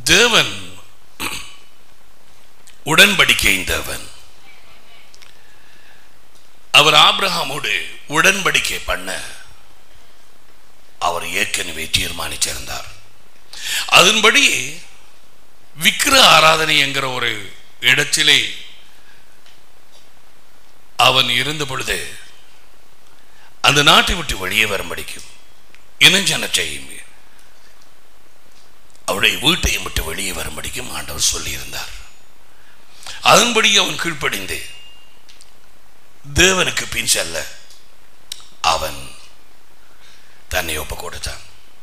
தேவன் உடன்படிக்கையின் தேவன் அவர் ஆபிரகாமோடு உடன்படிக்கை பண்ண அவர் ஏற்கனவே தீர்மானிச்சிருந்தார் அதன்படி விக்கிர ஆராதனை என்கிற ஒரு இடத்திலே அவன் இருந்த பொழுது அந்த நாட்டை விட்டு வெளியே வரும்படிக்கும் இனஞ்சனத்தையும் அவருடைய வீட்டையும் விட்டு வெளியே வரும்படிக்கும் ஆண்டவர் சொல்லியிருந்தார் அதன்படி அவன் கீழ்ப்படிந்து தேவனுக்கு பின் செல்ல அவன் தன்னை ஒப்பு கொடுத்தான்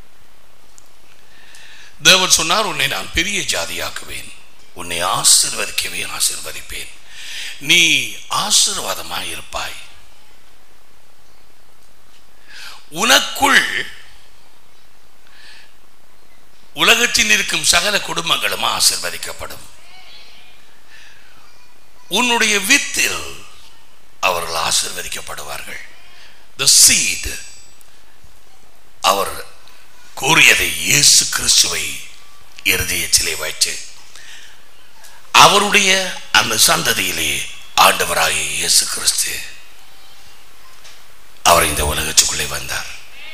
தேவன் சொன்னார் உன்னை நான் பெரிய ஜாதியாக்குவேன் உன்னை ஆசிர்வதிக்கவே ஆசிர்வதிப்பேன் நீ ஆசீர்வாதமாய் இருப்பாய் உனக்குள் உலகத்தில் இருக்கும் சகல குடும்பங்களும் ஆசிர்வதிக்கப்படும் உன்னுடைய வித்தில் அவர்கள் ஆசிர்வதிக்கப்படுவார்கள் த சீட் அவர் கூறியதை இயேசு கிறிஸ்துவை இருதயத்திலே வைத்து அவருடைய அந்த சந்ததியிலே ஆண்டவராகிய இயேசு கிறிஸ்து அவர் இந்த உலகத்துக்குள்ளே வந்தார்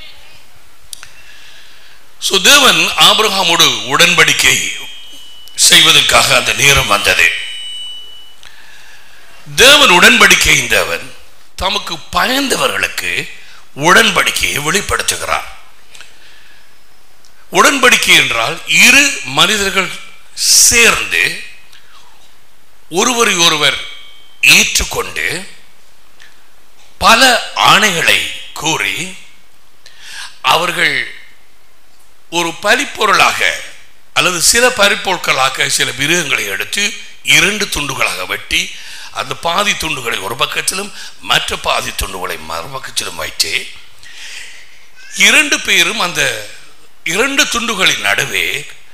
சோ தேவன் ஆபிரகாமோடு உடன்படிக்கை செய்வதற்காக அந்த நேரம் வந்தது தேவன் உடன்படிக்கையின் தேவன் தமக்கு பயந்தவர்களுக்கு உடன்படிக்கையை வெளிப்படுத்துகிறார் உடன்படிக்கை என்றால் இரு மனிதர்கள் சேர்ந்து ஒருவரை ஒருவர் ஏற்றுக்கொண்டு பல ஆணைகளை கூறி அவர்கள் ஒரு பரிப்பொருளாக அல்லது சில பரிப்பொருட்களாக சில மிருகங்களை எடுத்து இரண்டு துண்டுகளாக வெட்டி அந்த பாதி துண்டுகளை ஒரு பக்கத்திலும் மற்ற பாதி துண்டுகளை மறுபக்கத்திலும் வைத்து இரண்டு பேரும் அந்த இரண்டு துண்டுகளின் நடுவே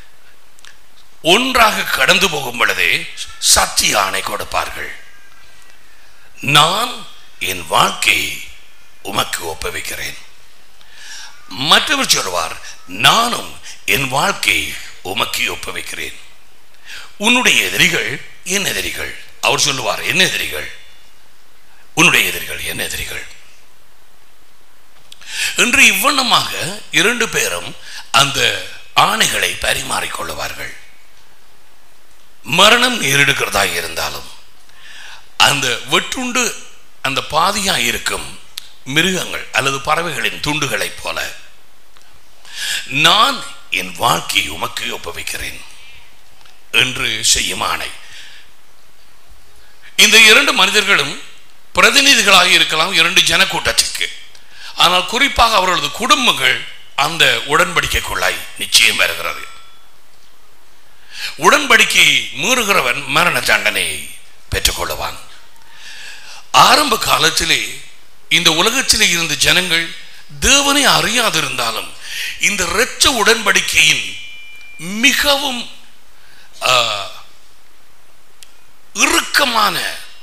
ஒன்றாக கடந்து போகும் பொழுதே சத்திய ஆணை கொடுப்பார்கள் நான் என் வாழ்க்கையை உமக்கு ஒப்புவிக்கிறேன் மற்றவர் சொல்வார் நானும் என் வாழ்க்கையை உமக்கு ஒப்புவிக்கிறேன் உன்னுடைய எதிரிகள் என் எதிரிகள் அவர் சொல்லுவார் என்ன எதிரிகள் உன்னுடைய எதிரிகள் என் எதிரிகள் என்று இவ்வண்ணமாக இரண்டு பேரும் அந்த ஆணைகளை பரிமாறிக்கொள்ளுவார்கள் மரணம் நேரிடுகிறதா இருந்தாலும் அந்த வெட்டுண்டு அந்த பாதியா இருக்கும் மிருகங்கள் அல்லது பறவைகளின் துண்டுகளைப் போல நான் என் வாழ்க்கையை உமக்கு ஒப்புவிக்கிறேன் என்று செய்யும் ஆணை இந்த இரண்டு மனிதர்களும் பிரதிநிதிகளாக இருக்கலாம் இரண்டு ஜனக்கூட்டத்திற்கு ஆனால் குறிப்பாக அவர்களது குடும்பங்கள் அந்த உடன்படிக்கைக்குள்ளாய் நிச்சயம் வருகிறது உடன்படிக்கை மீறுகிறவன் மரண தண்டனையை பெற்றுக்கொள்ளுவான் ஆரம்ப காலத்திலே இந்த உலகத்திலே இருந்த ஜனங்கள் தேவனை அறியாதிருந்தாலும் இந்த இரட்ச உடன்படிக்கையின் மிகவும் ஆ, இறுக்கமான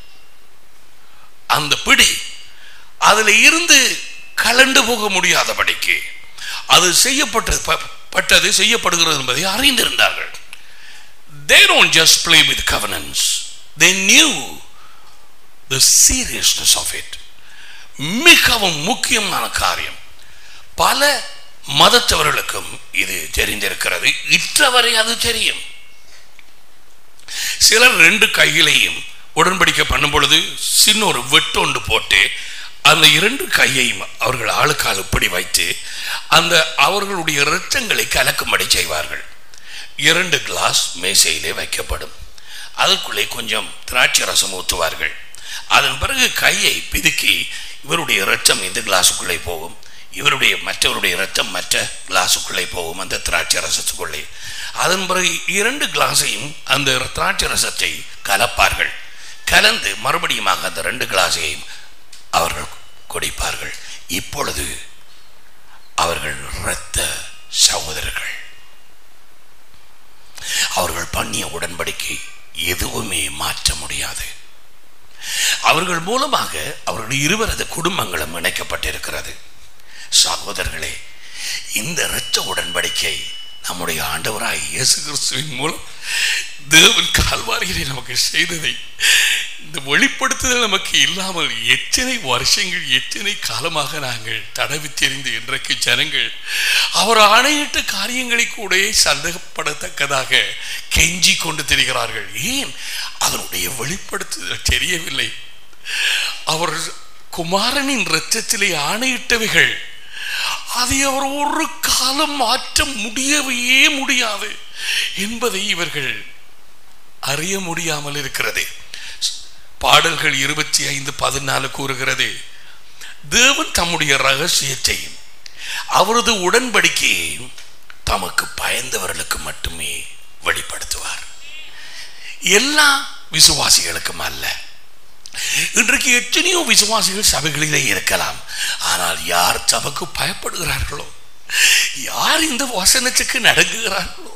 அந்த பிடி அதில் இருந்து கலண்டு போக முடியாதபடிக்கு அது செய்யப்பட்டது ப- பட்டது செய்யப்படுகிறது என்பதை அறிந்திருந்தார்கள் they don't just play with covenants they knew the seriousness of it மிகவும் முக்கியமான காரியம் பல மதத்தவர்களுக்கும் இது தெரிந்திருக்கிறது இற்றவரை அது தெரியும் சிலர் ரெண்டு கையிலையும் உடன்படிக்கை பண்ணும் பொழுது சின்ன ஒரு வெட்டொண்டு போட்டு அந்த இரண்டு கையையும் அவர்கள் ஆளுக்கால் இப்படி வைத்து அந்த அவர்களுடைய இரத்தங்களை கலக்கும்படி செய்வார்கள் இரண்டு கிளாஸ் மேசையிலே வைக்கப்படும் அதற்குள்ளே கொஞ்சம் திராட்சை ரசம் ஊற்றுவார்கள் அதன் பிறகு கையை பிதுக்கி இவருடைய இரத்தம் இந்த கிளாஸுக்குள்ளே போகும் இவருடைய மற்றவருடைய இரத்தம் மற்ற கிளாஸுக்குள்ளே போகும் அந்த திராட்சை ரசத்துக்குள்ளே அதன் பிறகு இரண்டு கிளாஸையும் அந்த திராட்சை ரசத்தை கலப்பார்கள் கலந்து மறுபடியுமாக அந்த ரெண்டு கிளாஸையும் அவர்கள் குடிப்பார்கள் இப்பொழுது அவர்கள் இரத்த சகோதரர்கள் அவர்கள் பண்ணிய உடன்படிக்கை எதுவுமே மாற்ற முடியாது அவர்கள் மூலமாக அவர்கள் இருவரது குடும்பங்களும் இணைக்கப்பட்டிருக்கிறது சகோதரர்களே இந்த இரத்த உடன்படிக்கை நம்முடைய ஆண்டவராய் இயேசு கிறிஸ்துவின் மூலம் தேவன் கால்வாரிகளை நமக்கு செய்ததை இந்த வெளிப்படுத்துதல் நமக்கு இல்லாமல் எத்தனை வருஷங்கள் எத்தனை காலமாக நாங்கள் தடவி தெரிந்து இன்றைக்கு ஜனங்கள் அவர் ஆணையிட்ட காரியங்களை கூட சந்தேகப்படத்தக்கதாக கெஞ்சி கொண்டு திரிகிறார்கள் ஏன் அதனுடைய வெளிப்படுத்துதல் தெரியவில்லை அவர் குமாரனின் இரத்தத்திலே ஆணையிட்டவைகள் அதை அவர் ஒரு காலம் மாற்ற முடியவே முடியாது என்பதை இவர்கள் அறிய முடியாமல் இருக்கிறது பாடல்கள் இருபத்தி ஐந்து பதினாலு கூறுகிறது தேவன் தம்முடைய ரகசியத்தை அவரது உடன்படிக்கையை தமக்கு பயந்தவர்களுக்கு மட்டுமே வெளிப்படுத்துவார் எல்லா விசுவாசிகளுக்கும் அல்ல இன்றைக்கு எத்தனையோ விசுவாசிகள் சபைகளிலே இருக்கலாம் ஆனால் யார் சபைக்கு பயப்படுகிறார்களோ யார் இந்த வசனத்துக்கு நடங்குகிறார்களோ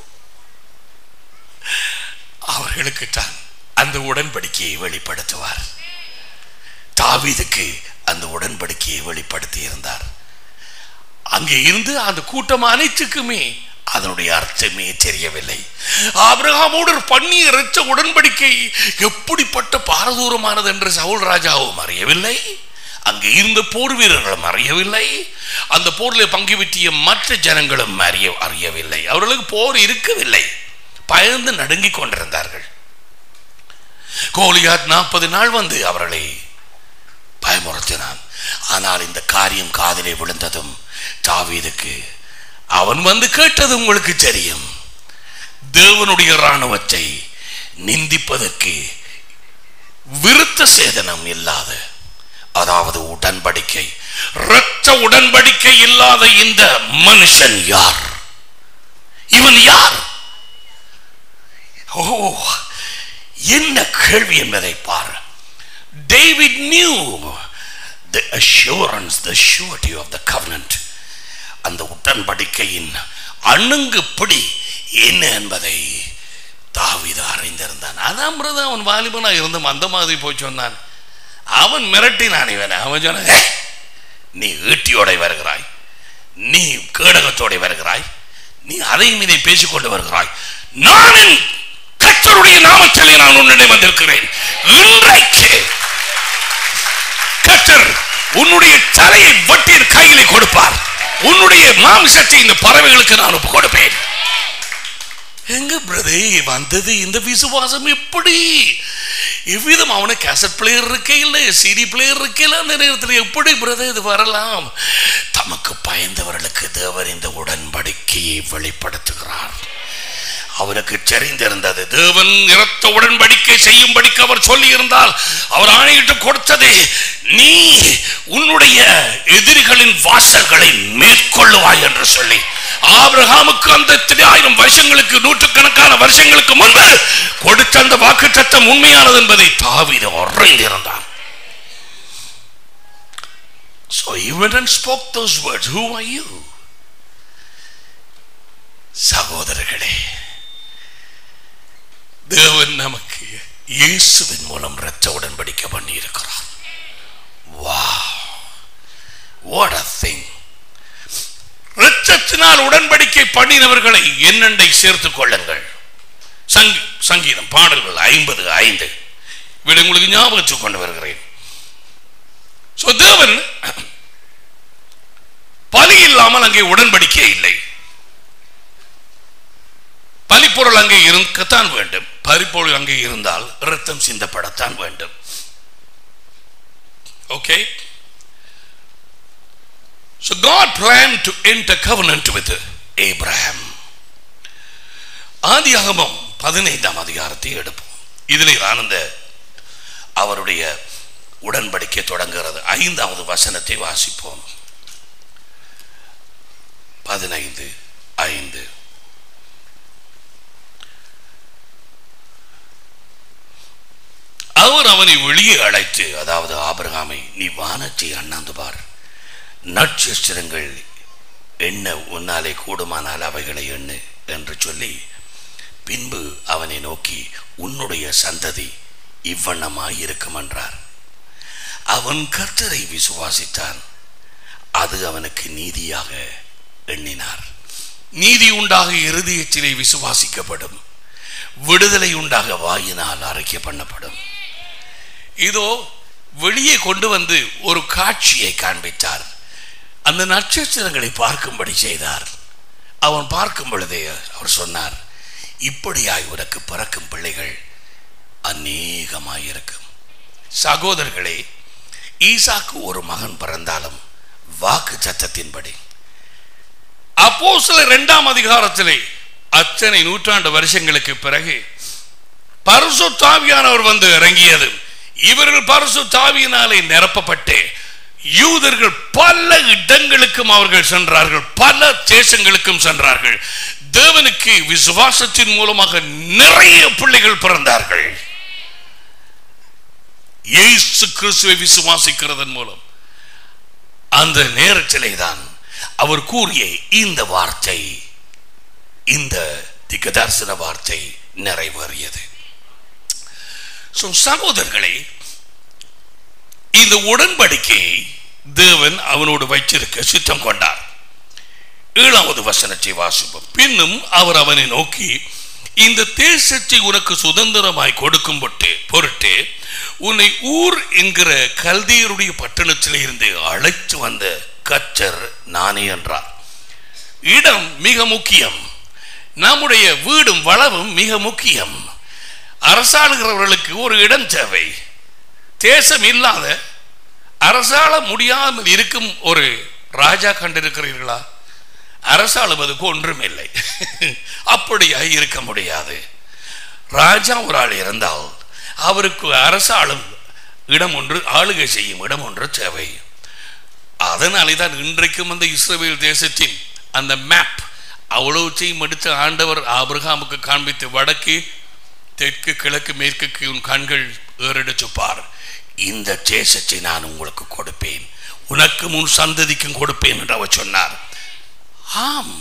அவர்களுக்கு தான் அந்த உடன்படிக்கையை வெளிப்படுத்துவார் தாவீதுக்கு அந்த உடன்படிக்கையை வெளிப்படுத்தி இருந்தார் அங்கே இருந்து அந்த கூட்டம் அனைத்துக்குமே அதனுடைய அர்த்தமே தெரியவில்லை ஆபிரகாமோடு பண்ணி இறைச்ச உடன்படிக்கை எப்படிப்பட்ட பாரதூரமானது என்று சவுல் ராஜாவும் அறியவில்லை அங்கே இருந்த போர் வீரர்களும் அறியவில்லை அந்த போரில் பங்கு பெற்றிய மற்ற ஜனங்களும் அறிய அறியவில்லை அவர்களுக்கு போர் இருக்கவில்லை பயந்து நடுங்கிக் கொண்டிருந்தார்கள் கோலியாத் நாற்பது நாள் வந்து அவர்களை பயமுறுத்தினான் ஆனால் இந்த காரியம் காதிலே விழுந்ததும் தாவீதுக்கு அவன் வந்து கேட்டது உங்களுக்கு தெரியும் தேவனுடைய இராணுவத்தை நிந்திப்பதற்கு விருத்த சேதனம் இல்லாத அதாவது உடன்படிக்கை இரத்த உடன்படிக்கை இல்லாத இந்த மனுஷன் யார் இவன் யார் ஓ என்ன கேள்வி என்பதை பார் David new the assurance the surety of the covenant அந்த உடன்படிக்கையின் அணுங்குப்படி என்ன என்பதை தாவீது அறிந்திருந்தான் அதான் பிரதா அவன் வாலிபனா இருந்தும் அந்த மாதிரி போய் சொன்னான் அவன் மிரட்டினான் இவனை அவன் சொன்ன "ஏய், நீ ஈட்டியோட வருகிறாய் நீ கேடகத்தோட வருகிறாய் நீ அதையும் இதை பேசிக்கொண்டு வருகிறாய் நான் என் கர்த்தருடைய நாமத்திலே நான் உன்னிடம் வந்திருக்கிறேன் இன்றைக்கு கர்த்தர் உன்னுடைய தலையை வட்டியின் கையிலே கொடுப்பார் உன்னுடைய மாம்சத்தை இந்த பறவைகளுக்கு நான் ஒப்பு கொடுப்பேன் எங்க பிரதே வந்தது இந்த விசுவாசம் எப்படி எவ்விதம் அவனை கேசட் பிளேயர் இருக்கே இல்லை சிடி பிளேயர் இருக்கே இல்லை அந்த நேரத்தில் எப்படி பிரதே இது வரலாம் தமக்கு பயந்தவர்களுக்கு தேவர் இந்த உடன்படிக்கையை வெளிப்படுத்துகிறார் அவனுக்கு தெரிந்திருந்தது தேவன் இரத்த உடன்படிக்கை செய்யும்படிக்கு அவர் சொல்லி இருந்தால் அவர் ஆணையிட்டு கொடுத்தது நீ உன்னுடைய எதிரிகளின் வாசல்களை மேற்கொள்ளுவாய் என்று சொல்லி ஆபிரகாமுக்கு அந்த ஆயிரம் வருஷங்களுக்கு நூற்றுக்கணக்கான வருஷங்களுக்கு முன்பு கொடுத்த அந்த வாக்கு தத்தம் உண்மையானது என்பதை தாவீது உறைந்திருந்தான் So he went and spoke those words. Who are you? சகோதரர்களே தேவன் நமக்கு இயேசுவின் மூலம் இரத்த உடன்படிக்கை பண்ணி இருக்கிறார் வா வாட் அ திங் இரத்தத்தினால் உடன்படிக்கை பண்ணினவர்களை என்னண்டை சேர்த்துக் கொள்ளுங்கள் சங்கி சங்கீதம் பாடல்கள் ஐம்பது ஐந்து இவை உங்களுக்கு ஞாபகத்துக் கொண்டு வருகிறேன் So, தேவன் பலி இல்லாமல் அங்கே உடன்படிக்கை இல்லை பலிப்பொருள் அங்கே இருக்கத்தான் வேண்டும் பலிப்பொருள் அங்கே இருந்தால் ரத்தம் சிந்தப்படத்தான் வேண்டும் okay So God planned to enter covenant with Abraham. ஆதியாகமம் பதினைந்தாம் அதிகாரத்தை எடுப்போம் இதிலே தான் அந்த அவருடைய உடன்படிக்கை தொடங்குகிறது ஐந்தாவது வசனத்தை வாசிப்போம் பதினைந்து ஐந்து அவர் அவனை வெளியே அழைத்து அதாவது ஆபிரகாமை நீ வானத்தை அண்ணாந்து பார் நட்சத்திரங்கள் எண்ண உன்னாலே கூடுமானால் அவைகளை எண்ணு என்று சொல்லி பின்பு அவனை நோக்கி உன்னுடைய சந்ததி இவ்வண்ணமாய் இருக்கும் என்றார் அவன் கர்த்தரை விசுவாசித்தான் அது அவனுக்கு நீதியாக எண்ணினார் நீதி உண்டாக இருதயத்திலே விசுவாசிக்கப்படும் விடுதலை உண்டாக வாயினால் அறிக்கை பண்ணப்படும் இதோ வெளியே கொண்டு வந்து ஒரு காட்சியை காண்பித்தார் அந்த நட்சத்திரங்களை பார்க்கும்படி செய்தார் அவன் பார்க்கும் பொழுதே அவர் சொன்னார் இப்படியாய் உனக்கு பிறக்கும் பிள்ளைகள் அநேகமாயிருக்கும் சகோதரர்களே ஈசாக்கு ஒரு மகன் பிறந்தாலும் வாக்கு சத்தத்தின்படி அப்போ சில இரண்டாம் அதிகாரத்திலே அத்தனை நூற்றாண்டு வருஷங்களுக்கு பிறகு பரிசு தாவியானவர் வந்து இறங்கியது இவர்கள் பரிசு தாவியினாலே நிரப்பப்பட்டு யூதர்கள் பல இடங்களுக்கும் அவர்கள் சென்றார்கள் பல தேசங்களுக்கும் சென்றார்கள் தேவனுக்கு விசுவாசத்தின் மூலமாக நிறைய பிள்ளைகள் பிறந்தார்கள் இயேசு கிறிஸ்துவை விசுவாசிக்கிறதன் மூலம் அந்த நேரத்திலே தான் அவர் கூறிய இந்த வார்த்தை இந்த திகதர்சன வார்த்தை நிறைவேறியது So, சகோதரர்களே இந்த உடன்படிக்கையை தேவன் அவனோடு வைச்சிருக்க சித்தம் கொண்டார் ஏழாவது வசனத்தை வாசிப்போம் பின்னும் அவர் அவனை நோக்கி இந்த தேசத்தை உனக்கு சுதந்திரமாய் கொடுக்கும் பொட்டு பொருட்டு உன்னை ஊர் என்கிற கல்தியருடைய பட்டணத்தில் இருந்து அழைத்து வந்த கச்சர் நானே என்றார் இடம் மிக முக்கியம் நம்முடைய வீடும் வளவும் மிக முக்கியம் அரசாளுகிறவர்களுக்கு ஒரு இடம் தேவை தேசம் இல்லாத அரசாள முடியாமல் இருக்கும் ஒரு ராஜா கண்டிருக்கிறீர்களா அரசாளுவதற்கு ஒன்றும் இல்லை அப்படியாக இருக்க முடியாது ராஜா ஒரு ஆள் இருந்தால் அவருக்கு அரசாளும் இடம் ஒன்று ஆளுகை செய்யும் இடம் ஒன்று தேவை அதனாலே தான் இன்றைக்கும் அந்த இஸ்ரேல் தேசத்தின் அந்த மேப் அவ்வளவுத்தையும் எடுத்து ஆண்டவர் ஆபிரகாமுக்கு காண்பித்து வடக்கு தெற்கு கிழக்கு மேற்குக்கு உன் கண்கள் ஏறெடுத்து பார் இந்த தேசத்தை நான் உங்களுக்கு கொடுப்பேன் உனக்கு முன் சந்ததிக்கும் கொடுப்பேன் என்று அவர் சொன்னார் ஆம்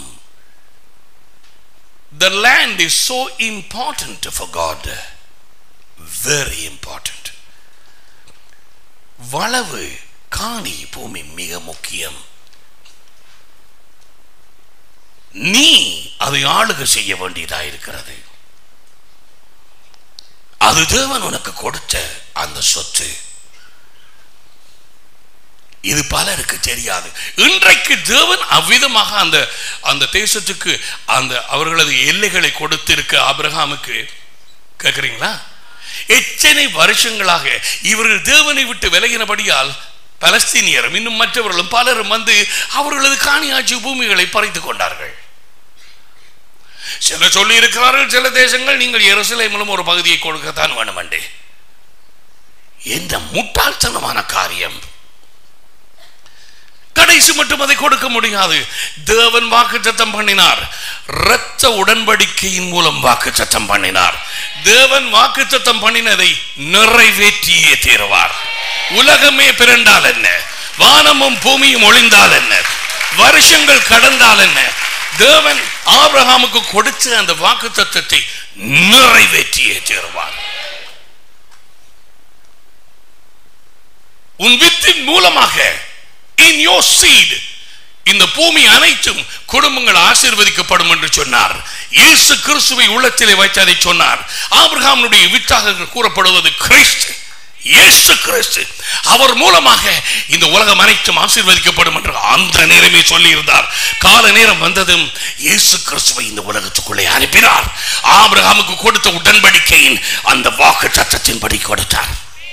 The land is so important for God. Very important. வளவு காணி பூமி மிக முக்கியம் நீ அதை ஆளுகை செய்ய வேண்டியதாக இருக்கிறது அது தேவன் உனக்கு கொடுத்த அந்த சொத்து இது பலருக்கு தெரியாது இன்றைக்கு தேவன் அவ்விதமாக அந்த அந்த தேசத்துக்கு அந்த அவர்களது எல்லைகளை கொடுத்திருக்க ஆபிரகாமுக்கு கேட்குறீங்களா எத்தனை வருஷங்களாக இவர்கள் தேவனை விட்டு விலகினபடியால் பலஸ்தீனியரும் இன்னும் மற்றவர்களும் பலரும் வந்து அவர்களது காணியாட்சி பூமிகளை பறித்துக் கொண்டார்கள் சில சொல்லி இருக்கிறார்கள் சில தேசங்கள் நீங்கள் எருசலேமிலும் ஒரு பகுதியை கொடுக்கத்தான் வேணுமண்டே எந்த முட்டாள்தனமான காரியம் கடைசி மட்டும் அதை கொடுக்க முடியாது தேவன் வாக்கு சத்தம் பண்ணினார் இரத்த உடன்படிக்கையின் மூலம் வாக்கு சத்தம் பண்ணினார் தேவன் வாக்கு சத்தம் பண்ணினதை நிறைவேற்றியே தீருவார் உலகமே பிறண்டால் என்ன வானமும் பூமியும் ஒளிந்தால் என்ன வருஷங்கள் கடந்தால் என்ன தேவன் ஆபிரகாமுக்கு கொடுத்த அந்த வாக்கு தத்தத்தை நிறைவேற்றியே தீருவார் உன் வித்தின் மூலமாக இன் யோர் சீட் இந்த பூமி அனைத்தும் குடும்பங்கள் ஆசீர்வதிக்கப்படும் என்று சொன்னார் இயேசு கிறிஸ்துவை உள்ளத்திலே வைத்து அதை சொன்னார் ஆபிரகாமுடைய வித்தாக கூறப்படுவது கிறிஸ்து இயேசு கிறிஸ்து அவர் மூலமாக இந்த உலகம் அனைத்தும் ஆசீர்வதிக்கப்படும் என்று அந்த நேரமே சொல்லி இருந்தார் கால நேரம் வந்ததும் இயேசு கிறிஸ்துவை இந்த உலகத்துக்குள்ளே அனுப்பினார் ஆபிரகாமுக்கு கொடுத்த உடன்படிக்கையின் அந்த வாக்கு சட்டத்தின்படி கொடுத்தார்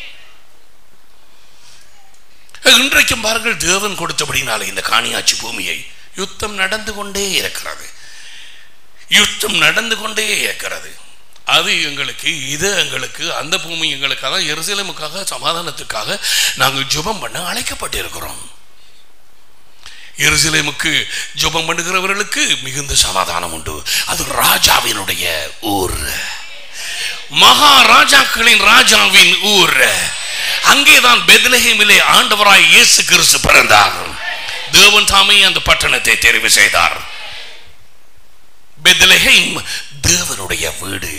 இன்றைக்கும் பாருங்கள் தேவன் கொடுத்தபடினால இந்த காணியாட்சி பூமியை யுத்தம் நடந்து கொண்டே இருக்கிறது யுத்தம் நடந்து கொண்டே இருக்கிறது அது எங்களுக்கு இது எங்களுக்கு அந்த பூமி எங்களுக்காக எருசலேமுக்காக சமாதானத்துக்காக நாங்கள் ஜெபம் பண்ண அழைக்கப்பட்டிருக்கிறோம் எருசலேமுக்கு ஜெபம் பண்ணுகிறவர்களுக்கு மிகுந்த சமாதானம் உண்டு அது ராஜாவினுடைய ஊர் மகாராஜாக்களின் ராஜாவின் ஊர் அங்கேதான் பெத்லஹேமிலே ஆண்டவராய் இயேசு கிறிஸ்து பிறந்தார் தேவன் தாமே அந்த பட்டணத்தை தெரிவு செய்தார் பெத்லஹேம் தேவனுடைய வீடு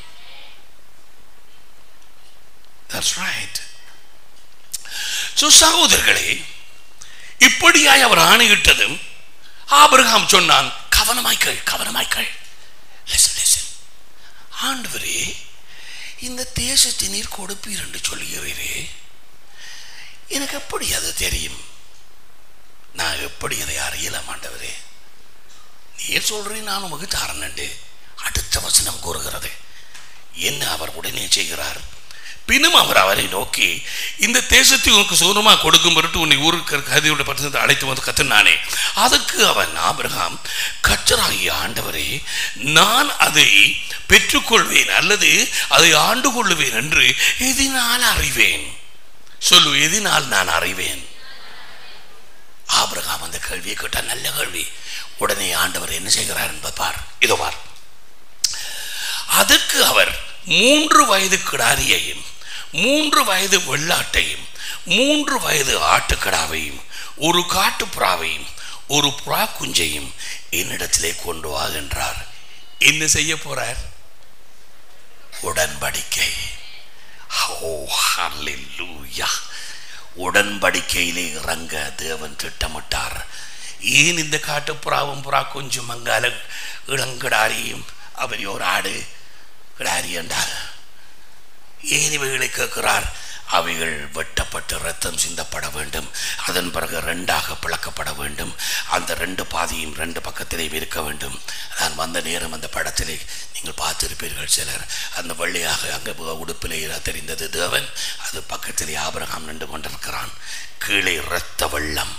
That's right. So, சகோதரர்களே இப்படியாய் அவர் ஆணையிட்டதும் ஆபிரகாம் சொன்னான் கவனமாய்க்கள் கவனமாய்க்கள் listen listen ஆண்டவரே இந்த தேசத்தை நீர் கொடுப்பீர் என்று சொல்லுகிறீரே எனக்கு எப்படி அது தெரியும் நான் எப்படி அதை அறியலாம் ஆண்டவரே நீர் சொல்றேன் நான் உமக்கு தாரணண்டு அடுத்த வசனம் கூறுகிறது என்ன அவர் உடனே செய்கிறார் பின்னும் அவர் அவரை நோக்கி இந்த தேசத்தை உனக்கு சுதந்திரமா கொடுக்கும் பொருட்டு உன்னை ஊருக்கு கதியோட பட்டணத்தை அழைத்து வந்து கத்தினானே அதுக்கு அவன் ஆபிரகாம் கச்சராகிய ஆண்டவரே நான் அதை பெற்றுக்கொள்வேன் அல்லது அதை ஆண்டு கொள்ளுவேன் என்று எதினால் அறிவேன் சொல்லு எதினால் நான் அறிவேன் ஆபிரகாம் அந்த கேள்வியை கேட்ட நல்ல கேள்வி உடனே ஆண்டவர் என்ன செய்கிறார் என்பதை பார் இதோ பார் அதற்கு அவர் மூன்று வயது கிடாரியையும் மூன்று வயது வெள்ளாட்டையும் மூன்று வயது ஆட்டுக்கடாவையும் ஒரு காட்டுப்புறாவையும் ஒரு புறா குஞ்சையும் என்னிடத்திலே கொண்டு வா என்றார் என்ன செய்ய போறார் உடன்படிக்கை ஓ ஹalleluya உடன்படிக்கையிலே இறங்க தேவன் திட்டமிட்டார் ஏன் இந்த காட்டுப்புறாவும் புறா குஞ்சும் அங்கால இளங்கிடாரியும் அவர் ஒரு ஆடு கிடாரி என்றார் ஏன் இவைகளை கேட்கிறார் அவைகள் வெட்டப்பட்டு ரத்தம் சிந்தப்பட வேண்டும் அதன் பிறகு ரெண்டாக பிளக்கப்பட வேண்டும் அந்த ரெண்டு பாதியும் ரெண்டு பக்கத்திலேயும் இருக்க வேண்டும் நான் வந்த நேரம் அந்த படத்திலே நீங்கள் பார்த்திருப்பீர்கள் சிலர் அந்த வெள்ளையாக அங்கே உடுப்பிலே தெரிந்தது தேவன் அது பக்கத்திலே ஆபரகாம் நின்று கொண்டிருக்கிறான் கீழே இரத்த வெள்ளம்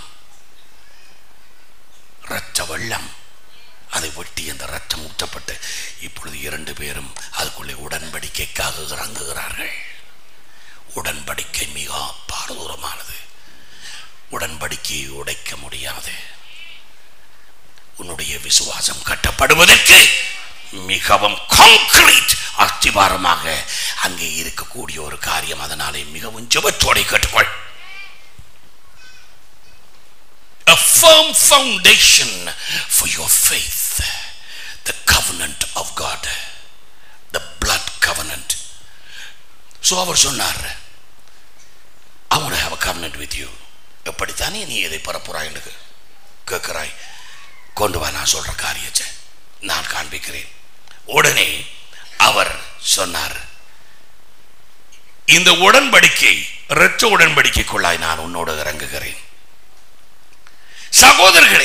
இரத்த வெள்ளம் அதை வெட்டி அந்த ரத்தம் ஊற்றப்பட்டு இப்பொழுது இரண்டு பேரும் அதுக்குள்ளே உடன்படிக்கைக்காக இறங்குகிறார்கள் உடன்படிக்கை மிக பாரதூரமானது உடன்படிக்கையை உடைக்க முடியாது உன்னுடைய விசுவாசம் கட்டப்படுவதற்கு மிகவும் கான்கிரீட் அஸ்திவாரமாக அங்கே இருக்கக்கூடிய ஒரு காரியம் அதனாலே மிகவும் ஜபத்தோടെ கேட்டுக்கொள் a firm foundation for your faith the covenant of God the blood covenant so அவர் சொன்னார் I want to have a covenant with you எப்படித்தானே நீ இதை பரப்புறாய் என்று கேட்கிறாய் கொண்டு வா நான் சொல்ற காரியத்தை நான் காண்பிக்கிறேன் உடனே அவர் சொன்னார் இந்த உடன்படிக்கை இரத்த உடன்படிக்கைக்குள்ளாய் நான் உன்னோடு இறங்குகிறேன் சகோதரர்களே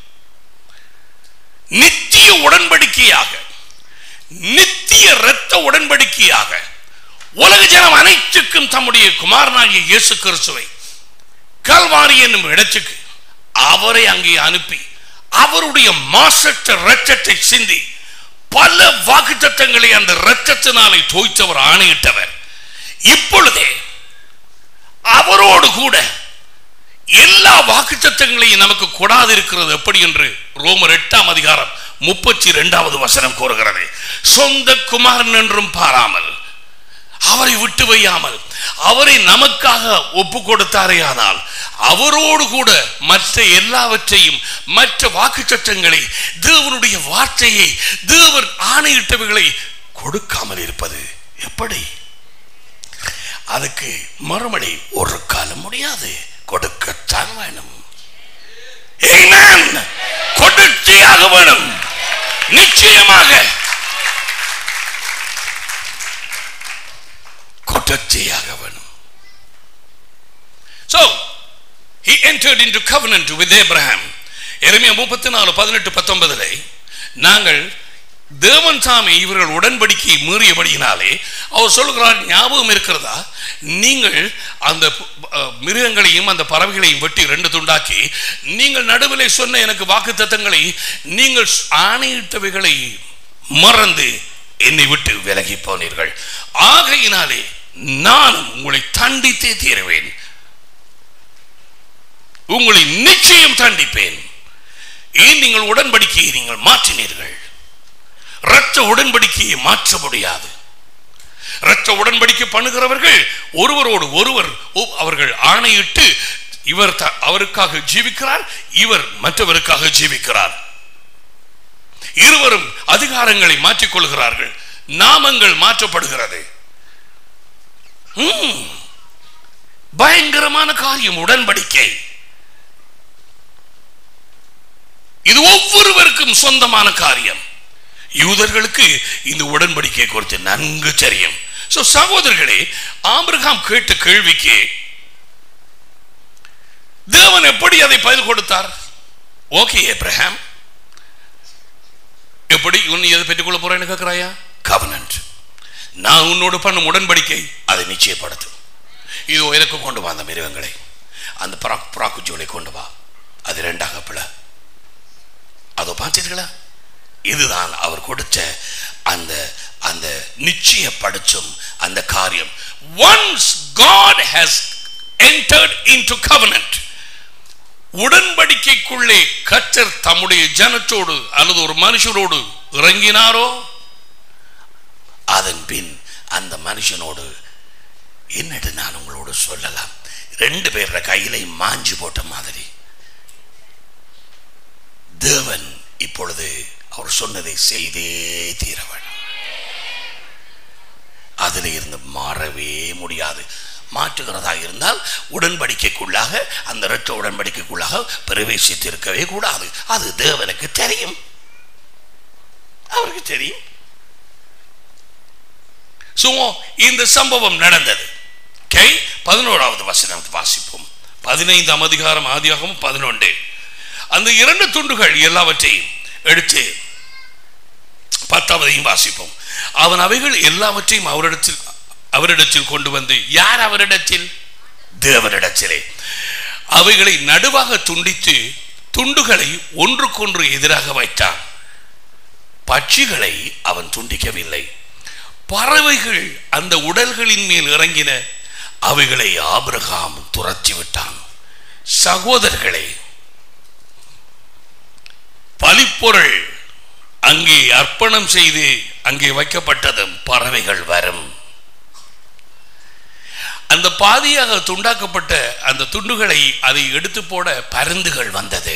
நித்திய உடன்படிக்கையாக நித்திய இரத்த உடன்படிக்கையாக உலக ஜனம் அனைத்துக்கும் தம்முடைய குமாரனாகிய இயேசு கிறிஸ்துவை கல்வாரி என்னும் இடத்துக்கு அவரை அங்கே அனுப்பி அவருடைய மாசற்ற இரத்தத்தை சிந்தி பல வாக்குத்தத்தங்களை அந்த இரத்தத்தினாலே தோய்த்தவர் ஆணையிட்டவர் இப்பொழுதே அவரோடு கூட எல்லா வாக்குத்தத்தங்களையும் நமக்கு கொடாது இருக்கிறது எப்படி என்று ரோமர் எட்டாம் அதிகாரம் முப்பத்தி இரண்டாவது வசனம் கூறுகிறது சொந்த குமாரன் என்றும் பாராமல் அவரை விட்டு வையாமல் அவரை நமக்காக ஒப்பு கொடுத்தாரே ஆனால் அவரோடு கூட மற்ற எல்லாவற்றையும் மற்ற வாக்குச்சட்டங்களை தேவனுடைய வார்த்தையை தேவன் ஆணையிட்டவைகளை கொடுக்காமல் இருப்பது எப்படி அதுக்கு மறுமொழி ஒரு காலம் முடியாது கொடுக்கத்தான் வேணும் Amen. கொடுத்தேயாக வேணும் நிச்சயமாக கொடுத்தேயாக வேணும் So, he entered into covenant with Abraham. எரேமியா முப்பத்தி நாலு பதினெட்டு பத்தொன்பதிலே நாங்கள் தேவன் சாமி இவர்கள் உடன்படிக்கை மீறியபடியினாலே அவர் சொல்கிறார் ஞாபகம் இருக்கிறதா நீங்கள் அந்த அஹ், மிருகங்களையும் அந்த பறவைகளையும் வெட்டி ரெண்டு துண்டாக்கி நீங்கள் நடுவிலே சொன்ன எனக்கு வாக்குத்தத்தங்களை நீங்கள் ஆணையிட்டவைகளை மறந்து என்னை விட்டு விலகி போனீர்கள் ஆகையினாலே நானும் உங்களை தண்டித்தே தீருவேன் உங்களை நிச்சயம் தண்டிப்பேன் ஏன் நீங்கள் உடன்படிக்கையை நீங்கள் மாற்றினீர்கள் இரத்த உடன்படிக்கையை மாற்ற முடியாது இரத்த உடன்படிக்கை பண்ணுகிறவர்கள் ஒருவரோடு ஒருவர் ஒ- அவர்கள் ஆணையிட்டு இவர் த- அவருக்காக ஜீவிக்கிறார் இவர் மற்றவருக்காக ஜீவிக்கிறார் இருவரும் அதிகாரங்களை மாற்றிக் கொள்கிறார்கள் நாமங்கள் மாற்றப்படுகிறது ம். பயங்கரமான காரியம் உடன்படிக்கை இது ஒவ்வொருவருக்கும் சொந்தமான காரியம் யூதர்களுக்கு இந்த உடன்படிக்கை குறித்து நன்கு தெரியும் சோ சகோதரர்களே ஆபிரகாம் கேட்ட கேள்விக்கு தேவன் எப்படி அதை பதில் கொடுத்தார் ஓகே ஏப்ரஹாம் எப்படி உன்னை எதை பெற்றுக்கொள்ள போறேன்னு கேட்கிறாயா கவனன்ட் நான் உன்னோடு பண்ணும் உடன்படிக்கை அதை நிச்சயப்படுத்தும் இதோ எனக்கு கொண்டு வா அந்த மிருகங்களை அந்த புறா- புறாக்குச்சிகளை கொண்டு வா அது ரெண்டாக பிழை அதோ பார்த்தீர்களா இதுதான் அவர் கொடுத்த அந்த அந்த நிச்சயப்படுத்தும் அந்த காரியம் once God has entered into covenant உடன்படிக்கைக்குள்ளே கர்த்தர் தம்முடைய ஜனத்தோடு அல்லது ஒரு மனுஷரோடு இறங்கினாரோ அதன் பின் அந்த மனுஷனோடு என்னட்டு நான் உங்களோடு சொல்லலாம் ரெண்டு பேர கையிலை மாஞ்சு போட்ட மாதிரி தேவன் இப்பொழுது அவர் சொன்னதை செய்தே தீர வேண்டும் அதில் இருந்து மாறவே முடியாது மாற்றுகிறதா இருந்தால் உடன்படிக்கைக்குள்ளாக அந்த இரட்ட உடன்படிக்கைக்குள்ளாக பிரவேசித்திருக்கவே கூடாது அது தேவனுக்கு தெரியும் அவருக்கு தெரியும் சோ இந்த சம்பவம் நடந்தது கை பதினோராவது வசனம் வாசிப்போம் பதினைந்தாம் அதிகாரம் ஆதியாகவும் பதினொன்று அந்த இரண்டு துண்டுகள் எல்லாவற்றையும் எடுத்து பத்தாவதையும் வாசிப்போம் அவன் அவைகள் எல்லாவற்றையும் அவரிடத்தில் அவரிடத்தில் கொண்டு வந்து யார் அவரிடத்தில் தேவனிடத்திலே அவைகளை நடுவாக துண்டித்து துண்டுகளை ஒன்றுக்கொன்று எதிராக வைத்தான் பட்சிகளை அவன் துண்டிக்கவில்லை பறவைகள் அந்த உடல்களின் மேல் இறங்கின அவைகளை ஆபிரகாம் துரத்தி விட்டான் சகோதரர்களே பலிப்பொருள் அங்கே அர்ப்பணம் செய்து அங்கே வைக்கப்பட்டதும் பறவைகள் வரும் அந்த பாதியாக துண்டாக்கப்பட்ட அந்த துண்டுகளை அதை எடுத்து போட பருந்துகள் வந்தது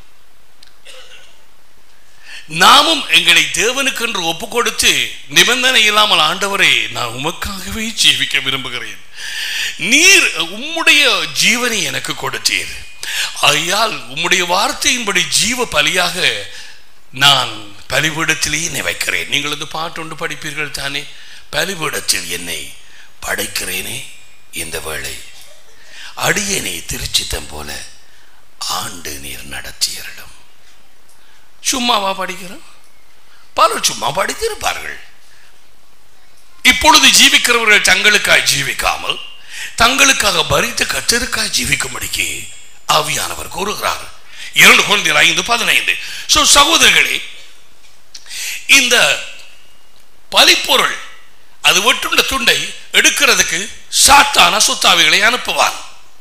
நாமும் எங்களை தேவனுக்கென்று ஒப்பு கொடுத்து நிபந்தனை இல்லாமல் ஆண்டவரே நான் உமக்காகவே ஜீவிக்க விரும்புகிறேன் நீர் உம்முடைய ஜீவனை எனக்கு கொடுத்தீர் ஆகையால் உம்முடைய வார்த்தையின்படி ஜீவ பலியாக நான் பலிபீடத்திலே என்னை வைக்கிறேன் நீங்கள் இந்த பாட்டு ஒன்று படிப்பீர்கள் தானே பலிபீடத்தில் என்னை படைக்கிறேனே இந்த வேளை அடியேனை திருச்சித்தம் போல ஆண்டு நீர் நடத்தியரிடம் சும்மாவா படிக்கிறோம் பலர் சும்மா படித்திருப்பார்கள் இப்பொழுது ஜீவிக்கிறவர்கள் தங்களுக்காய் ஜீவிக்காமல் தங்களுக்காக பரித்த கத்தருக்காய் ஜீவிக்கும்படிக்கு ஆவியானவர் கூறுகிறார் இரண்டு குழந்தைகள் ஐந்து பதினைந்து சோ சகோதரர்களே இந்த பலிப்பொருள் அது வெட்டுண்ட துண்டை எடுக்கிறதுக்கு சாத்தான சுத்தாவிகளை அனுப்புவான்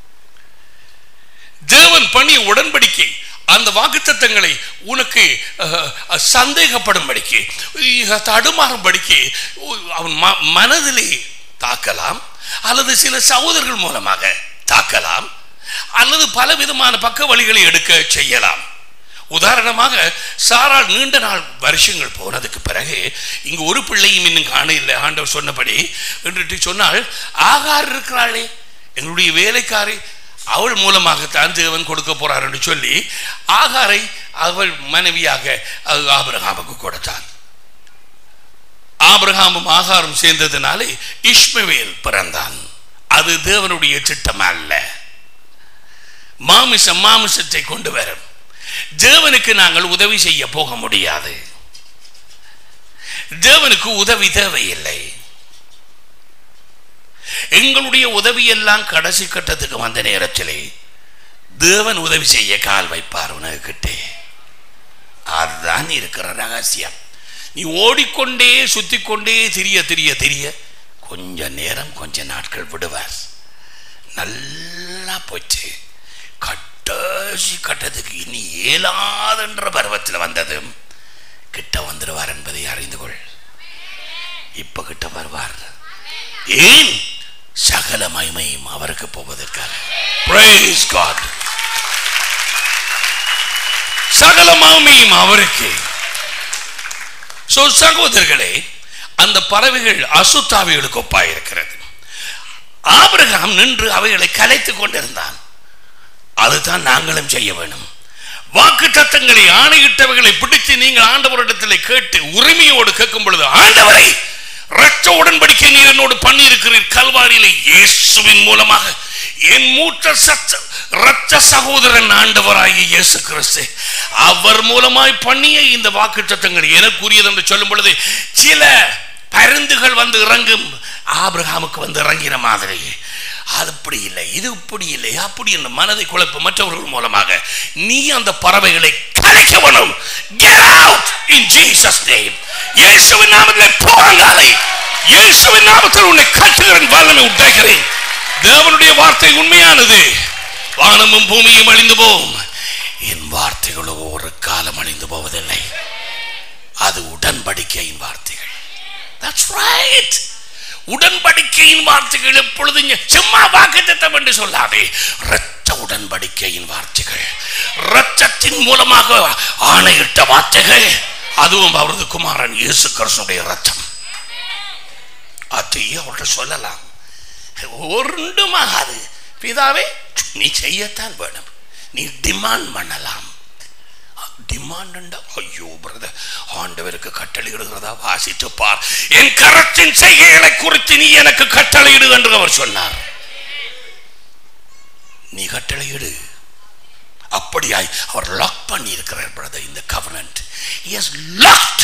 தேவன் பண்ணிய உடன்படிக்கை அந்த வாக்குத்தத்தங்களை உனக்கு அஹ், அஹ், சந்தேகப்படும்படிக்கு இஹ், தடுமாறும்படிக்கு உ- அவன் ம- மனதிலே தாக்கலாம் அல்லது சில சகோதரர்கள் மூலமாக தாக்கலாம் அல்லது பல விதமான பக்க வழிகளை எடுக்க செய்யலாம் உதாரணமாக சாரால் நீண்ட நாள் வருஷங்கள் போனதுக்கு பிறகு இங்கு ஒரு பிள்ளையும் இன்னும் காண இல்லை ஆண்டவர் சொன்னபடி என்று சொன்னால் ஆகார் இருக்கிறாளே எங்களுடைய வேலைக்காரி அவள் மூலமாகத்தான் தேவன் கொடுக்க போறார் என்று சொல்லி ஆகாரை அவள் மனைவியாக அஹ், ஆபிரகாமுக்கு கொடுத்தான் ஆபிரகாமும் ஆகாரும் சேர்ந்ததினாலே இஷ்மவேல் பிறந்தான் அது தேவனுடைய திட்டம் அல்ல மாமிசம் மாமிசத்தை கொண்டு வரும் தேவனுக்கு நாங்கள் உதவி செய்ய போக முடியாது தேவனுக்கு உதவி தேவையில்லை எங்களுடைய உதவி எல்லாம் கடைசி கட்டத்துக்கு வந்த நேரத்திலே தேவன் உதவி செய்ய கால் வைப்பார் உனக்கிட்டே அதுதான் இருக்கிற ரகசியம் நீ ஓடிக்கொண்டே சுத்திக்கொண்டே திரிய திரிய திரிய கொஞ்ச நேரம் கொஞ்ச நாட்கள் விடுவார் நல்லா போச்சு கட்டாசி கட்டத்துக்கு இனி இயலாதுன்ற பருவத்தில் வந்ததும் கிட்ட வந்துடுவார் என்பதை அறிந்து கொள் இப்ப கிட்ட வருவார் ஏன் சகல மகிமையும் அவருக்கு போவதற்காக Praise God. சகல மகிமையும் அவருக்கு சோ சகோதரர்களே அந்த பறவைகள் அசுத்தாவிகளுக்கு ஒப்பாயிருக்கிறது ஆபிரகாம் நின்று அவைகளை கலைத்துக் கொண்டிருந்தான் அதுதான் நாங்களும் செய்ய வேணும் வாக்கு தத்தங்களை ஆணையிட்டவைகளை பிடித்து நீங்கள் ஆண்டவரிடத்தில் கேட்டு உரிமையோடு கேட்கும் பொழுது ஆண்டவரை ரத்த உடன்படிக்கை நீர் என்னோடு பண்ணி இருக்கிறீர் கல்வாரியிலே இயேசுவின் மூலமாக என் மூத்த சத்த ரத்த சகோதரன் ஆண்டவராகிய இயேசு கிறிஸ்து அவர் மூலமாய் பண்ணிய இந்த வாக்கு தத்தங்கள் எனக்குரியது என்று சொல்லும் பொழுது சில பருந்துகள் வந்து இறங்கும் ஆபிரகாமுக்கு வந்து இறங்கின மாதிரி அது அப்படி இல்லை இது இப்படி இல்லை அப்படி என்ற மனதை குழப்ப மற்றவர்கள் மூலமாக நீ அந்த பறவைகளை கலைக்க வேணும் get out in Jesus name இயேசுவின் நாமத்தில் போறாங்காலை இயேசுவின் நாமத்தில் உன்னை கட்டுகிறேன் வல்லமை உண்டாகிறேன் தேவனுடைய வார்த்தை உண்மையானது வானமும் பூமியும் அழிந்து போகும் என் வார்த்தைகளோ ஒரு காலம் அழிந்து போவதில்லை அது உடன்படிக்கையின் வார்த்தைகள் That's right. உடன்படிக்கையின் வார்த்தைகள் எப்பொழுது ஞ- சும்மா வாக்குத்தத்தம் என்று சொல்லாதே இரத்த உடன்படிக்கையின் வார்த்தைகள் இரத்தத்தின் மூலமாக ஆணையிட்ட வார்த்தைகள் அதுவும் அவரது குமாரன் இயேசு கிறிஸ்துடைய ரத்தம் அதையே அவர்கிட்ட சொல்லலாம் ஒன்றுமாகாது பிதாவே நீ செய்யத்தான் வேணும் நீ டிமாண்ட் பண்ணலாம் டிமாண்ட் ஐயோ பிரதர் ஆண்டவருக்கு கட்டளையிடுகிறதா வாசித்து பார் என் கரத்தின் செய்கைகளை குறித்து நீ எனக்கு கட்டளையிடு என்று அவர் சொன்னார் நீ கட்டளையிடு அப்படியாய் அவர் லாக் பண்ணி இருக்கிறார் பிரதர் இந்த கவர்னன்ட் எஸ் லாக்ட்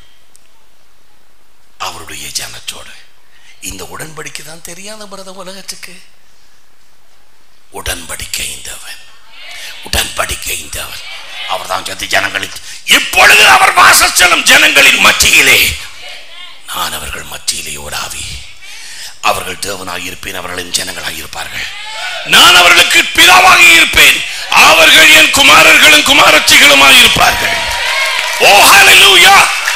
அவருடைய ஜனத்தோடு இந்த உடன்படிக்கை தான் தெரியாத பிரதர் உலகத்துக்கு உடன்படிக்கை இந்தவன் உடன்படிக்கை இந்தவன் அவர் தான் சொத்து ஜனங்களில் இப்பொழுது அவர் வாசஸ்தலம் ஜனங்களின் மத்தியிலே நான் அவர்கள் மத்தியிலே ஒரு ஆவி அவர்கள் தேவனாய் இருப்பேன் அவர்களின் ஜனங்களாய் இருப்பார்கள் நான் அவர்களுக்கு பிதாவாக இருப்பேன் அவர்கள் என் குமாரர்களும் குமாரத்திகளுமாய் இருப்பார்கள் ஓ ஹalleluya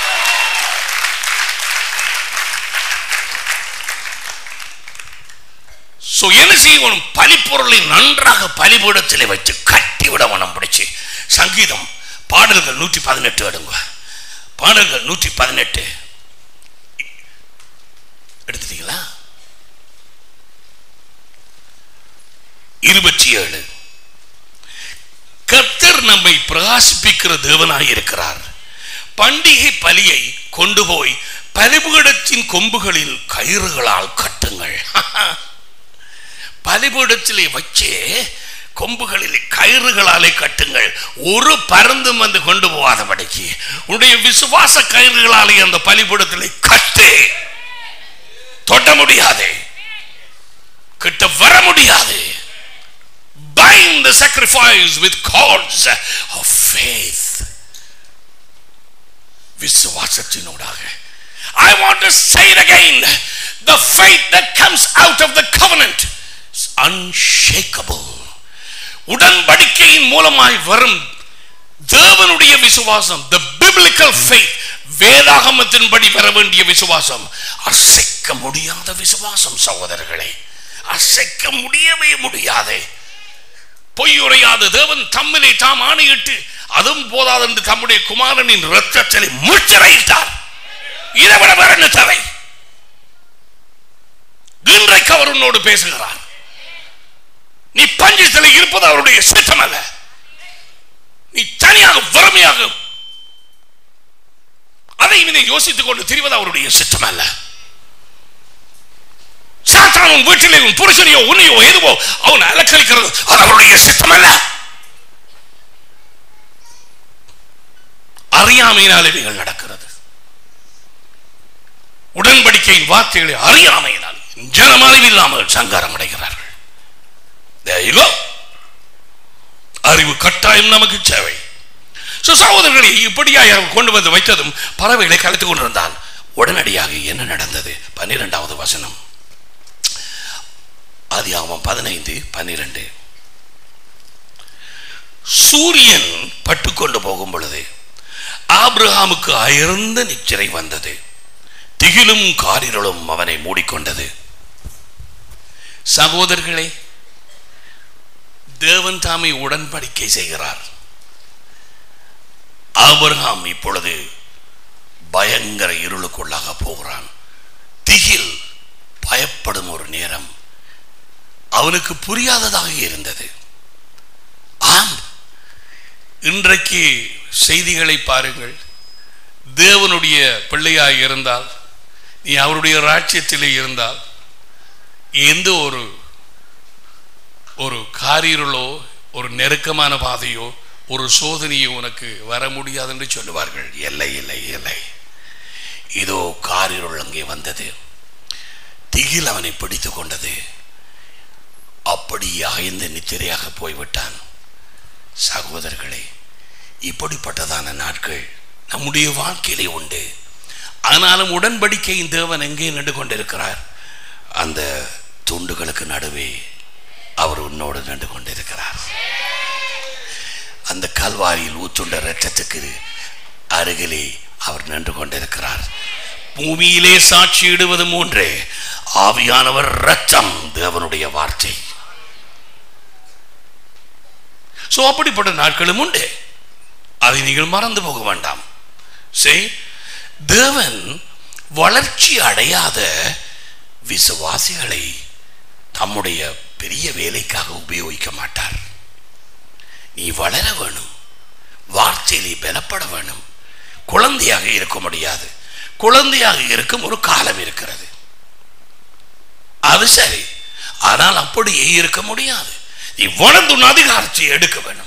சோ என்ன செய்யணும் பலிப்பொருளை நன்றாக பலிபீடத்திலே வச்சு கட்டி விட மனம் பிடிச்சு சங்கீதம் பாடல்கள் நூற்றி பதினெட்டு எடுங்க பாடல்கள் நூற்றி பதினெட்டு எடுத்துட்டீங்களா இருபத்தி ஏழு கர்த்தர் நம்மை பிரகாசிப்பிக்கிற தேவனாய் இருக்கிறார் பண்டிகை பலியை கொண்டு போய் பலிபீடத்தின் கொம்புகளில் கயிறுகளால் கட்டுங்கள் பலிபீடத்திலே வச்சு கொம்புகளில் கயிறுகளாலே கட்டுங்கள் ஒரு பருந்தும் வந்து கொண்டு போகாதபடிக்கு உன்னுடைய விசுவாச கயிறுகளாலே அந்த பலிபீடத்திலே கட்டு தொட்ட முடியாது கிட்ட வர முடியாது bind the sacrifice with cords of faith விசுவாசத்தினூடாக I want to say it again the faith that comes out of the covenant is unshakable உடன்படிக்கையின் மூலமாய் வரும் தேவனுடைய விசுவாசம் the biblical faith வேதாகமத்தின்படி வர வேண்டிய விசுவாசம் அசைக்க முடியாத விசுவாசம் சகோதரர்களே அசைக்க முடியவே முடியாதே பொய்யுரையாத தேவன் தம்மிலே தாம் ஆணையிட்டு அதுவும் போதாது என்று தம்முடைய குமாரனின் இரத்தத்திலே முச்சரையிட்டார் இதை விட வேற என்ன தேவை இன்றைக்கு அவர் உன்னோடு பேசுகிறார் நீ பஞ்சத்தில் இருப்பது அவருடைய சித்தம் அல்ல நீ தனியாக வறுமையாக அதை இவனை யோசித்துக் கொண்டு திரிவது அவருடைய சித்தம் அல்ல சாத்தான் உன் வீட்டிலே உன் புருஷனையோ உன்னையோ எதுவோ அவன் அலக்களிக்கிறது அது அவருடைய சித்தம் அல்ல அறியாமையினால் இவைகள் நடக்கிறது உடன்படிக்கையின் வார்த்தைகளை அறியாமையினால் ஜனம் அறிவில்லாமல் சங்காரம் அடைகிறார்கள் There you go. அறிவு கட்டாயம் நமக்கு தேவை So, சகோதரர்களை இப்படியாக அவர் கொண்டு வந்து வைத்ததும் பறவைகளை கலைத்துக் கொண்டிருந்தான் உடனடியாக என்ன நடந்தது பன்னிரெண்டாவது வசனம் ஆதியாகமம் பதினைந்து பன்னிரண்டு சூரியன் பட்டுக்கொண்டு போகும் பொழுது ஆபிரகாமுக்கு அயர்ந்த நிச்சரை வந்தது திகிலும் காரிருளும் அவனை மூடிக்கொண்டது சகோதரர்களே தேவன் தாமை உடன்படிக்கை செய்கிறார் ஆபிரகாம் இப்பொழுது பயங்கர இருளுக்குள்ளாக போகிறான் திகில் பயப்படும் ஒரு நேரம் அவனுக்கு புரியாததாக இருந்தது ஆம் இன்றைக்கு செய்திகளை பாருங்கள் தேவனுடைய பிள்ளையாய் இருந்தால் நீ அவருடைய ராட்சியத்திலே இருந்தால் எந்த ஒரு ஒரு காரிருளோ ஒரு நெருக்கமான பாதையோ ஒரு சோதனையோ உனக்கு வர முடியாது என்று சொல்லுவார்கள் இல்லை இல்லை இல்லை இதோ காரிருள் அங்கே வந்தது திகில் அவனை பிடித்து கொண்டது அப்படி ஆய்ந்து நித்திரையாக போய்விட்டான் சகோதரர்களே இப்படிப்பட்டதான நாட்கள் நம்முடைய வாழ்க்கையிலே உண்டு ஆனாலும் உடன்படிக்கையின் தேவன் எங்கே நின்று கொண்டிருக்கிறார் அந்த துண்டுகளுக்கு நடுவே அவர் உன்னோடு நின்று கொண்டிருக்கிறார் அந்த கல்வாரியில் ஊற்றுண்ட இரத்தத்துக்கு அருகிலே அவர் நின்று கொண்டிருக்கிறார் பூமியிலே சாட்சியிடுவது மூன்றே ஆவியானவர் ரத்தம் தேவனுடைய வார்த்தை சோ அப்படிப்பட்ட நாட்களும் உண்டு அதை நீங்கள் மறந்து போக வேண்டாம் சரி தேவன் வளர்ச்சி அடையாத விசுவாசிகளை தம்முடைய பெரிய வேலைக்காக உபயோகிக்க மாட்டார் நீ வளர வேணும் வார்த்தையிலே பலப்பட வேணும் குழந்தையாக இருக்க முடியாது குழந்தையாக இருக்கும் ஒரு காலம் இருக்கிறது அது சரி ஆனால் அப்படியே இருக்க முடியாது நீ வளர்ந்து உன் அதிகாரத்தை எடுக்க வேணும்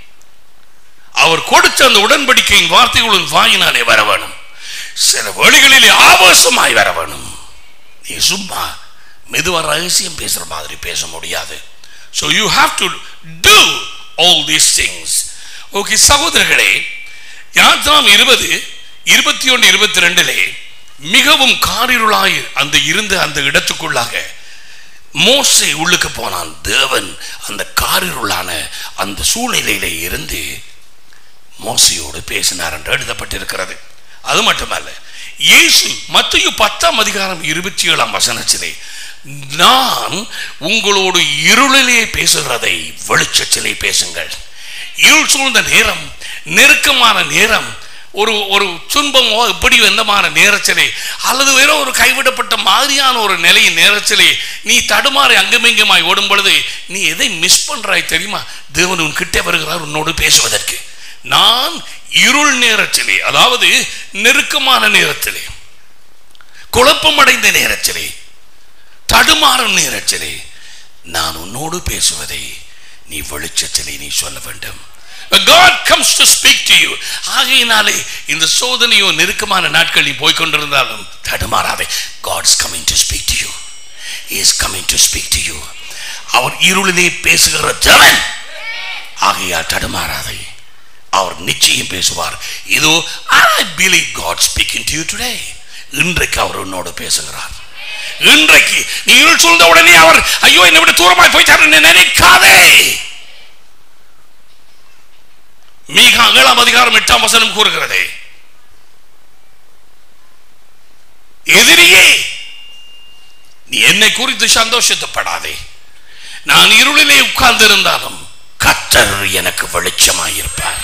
அவர் கொடுத்த அந்த உடன்படிக்கையின் வார்த்தைகளும் வாயினாலே வர வேணும் சில வழிகளிலே ஆபாசமாய் வர வேணும் நீ சும்மா மெதுவா ரகசியம் பேசுற மாதிரி பேச முடியாது so you have to do all these things okay சகோதரர்களே யாத்ராம் இருபது இருபத்தி ஒன்று இருபத்தி ரெண்டிலே மிகவும் காரிருளாய் அந்த இருந்த அந்த இடத்துக்குள்ளாக மோசே உள்ளுக்கு போனான் தேவன் அந்த காரிருளான அந்த சூழ்நிலையில இருந்து மோசையோடு பேசினார் என்று எழுதப்பட்டிருக்கிறது அது மட்டுமல்ல இயேசு மத்திய பத்தாம் அதிகாரம் இருபத்தி ஏழாம் வசனத்திலே நான் உங்களோடு இருளிலே பேசுகிறதை வெளிச்சத்திலே பேசுங்கள் இருள் சூழ்ந்த நேரம் நெருக்கமான நேரம் ஒரு ஒரு துன்பமோ இப்படி எந்தமான நேரத்திலே அல்லது வேற ஒரு கைவிடப்பட்ட மாதிரியான ஒரு நிலையின் நேரத்திலே நீ தடுமாறி அங்குமிங்குமாய் ஓடும் பொழுது நீ எதை மிஸ் பண்றாய் தெரியுமா தேவன் உன் கிட்டே வருகிறார் உன்னோடு பேசுவதற்கு நான் இருள் நேரத்திலே அதாவது நெருக்கமான நேரத்திலே குழப்பமடைந்த நேரத்திலே தடுமாறும் நேரத்திலே நான் உன்னோடு பேசுவதை நீ வெளிச்சத்திலே நீ சொல்ல வேண்டும் When God comes to speak to you ஆகையினாலே இந்த சோதனையோ நெருக்கமான நாட்கள் நீ போய்கொண்டிருந்தாலும் தடுமாறாதே God is coming to speak to you He is coming to speak to you அவர் இருளிலே பேசுகிற தேவன் ஆகையால் தடுமாறாதே அவர் நிச்சயம் பேசுவார் இதோ I believe God speaking to you today இன்றைக்கு அவர் உன்னோடு பேசுகிறார் இன்றைக்கு நீ இருள் சூழ்ந்த உடனே அவர் ஐயோ என்னை விட தூரமாய் போயிட்டார் நினைக்காதே மீகா ஏழாம் அதிகாரம் எட்டாம் வசனம் கூறுகிறதே எதிரியே நீ என்னை குறித்து சந்தோஷத்தப்படாதே நான் இருளிலே உட்கார்ந்து இருந்தாலும் கத்தர் எனக்கு வெளிச்சமாயிருப்பார்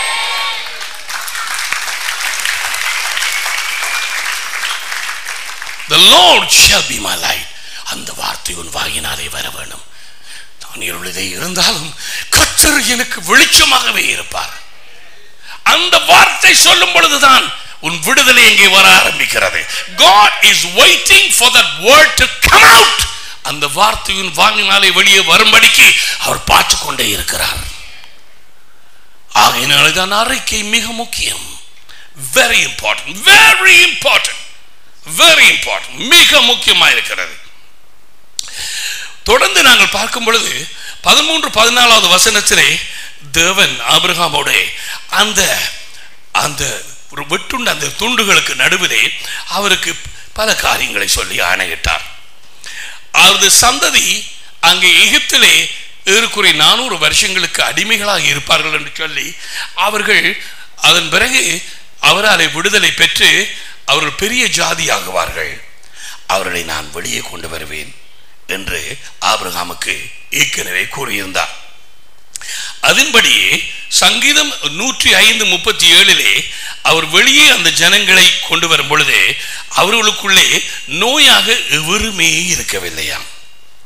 The Lord shall be my light அந்த வார்த்தை உன் வாயினாலே வர வேணும் நான் இருளிலே இருந்தாலும் கத்தர் எனக்கு வெளிச்சமாகவே இருப்பார் அந்த வார்த்தை சொல்லும் பொழுதுதான் உன் விடுதலை எங்கே வர ஆரம்பிக்கிறது God is waiting for that word to come out அந்த வார்த்தையின் வாங்கினாலே வெளியே வரும்படிக்கு அவர் பார்த்து கொண்டே இருக்கிறார் ஆகையினாலே தான் அறிக்கை மிக முக்கியம் very important very important very important மிக முக்கியமாக இருக்கிறது தொடர்ந்து நாங்கள் பார்க்கும் பொழுது பதிமூன்று பதினாலாவது வசனத்திலே தேவன் ஆபிரகாமோட அந்த அந்த ஒரு வெட்டுண்ட அந்த துண்டுகளுக்கு நடுவிலே அவருக்கு பல காரியங்களை சொல்லி ஆணையிட்டார் அவரது சந்ததி அங்கே எகிப்திலே ஏறக்குறை நானூறு வருஷங்களுக்கு அடிமைகளாக இருப்பார்கள் என்று சொல்லி அவர்கள் அதன் பிறகு அவராலே விடுதலை பெற்று அவர்கள் பெரிய ஜாதியாகுவார்கள் அவர்களை நான் வெளியே கொண்டு வருவேன் என்று ஆபிரகாமுக்கு ஏற்கனவே கூறியிருந்தார் அதன்படியே சங்கீதம் நூற்றி ஐந்து முப்பத்தி ஏழிலே அவர் வெளியே அந்த ஜனங்களை கொண்டு வரும் பொழுதே அவர்களுக்குள்ளே நோயாக எவருமே இருக்கவில்லையாம்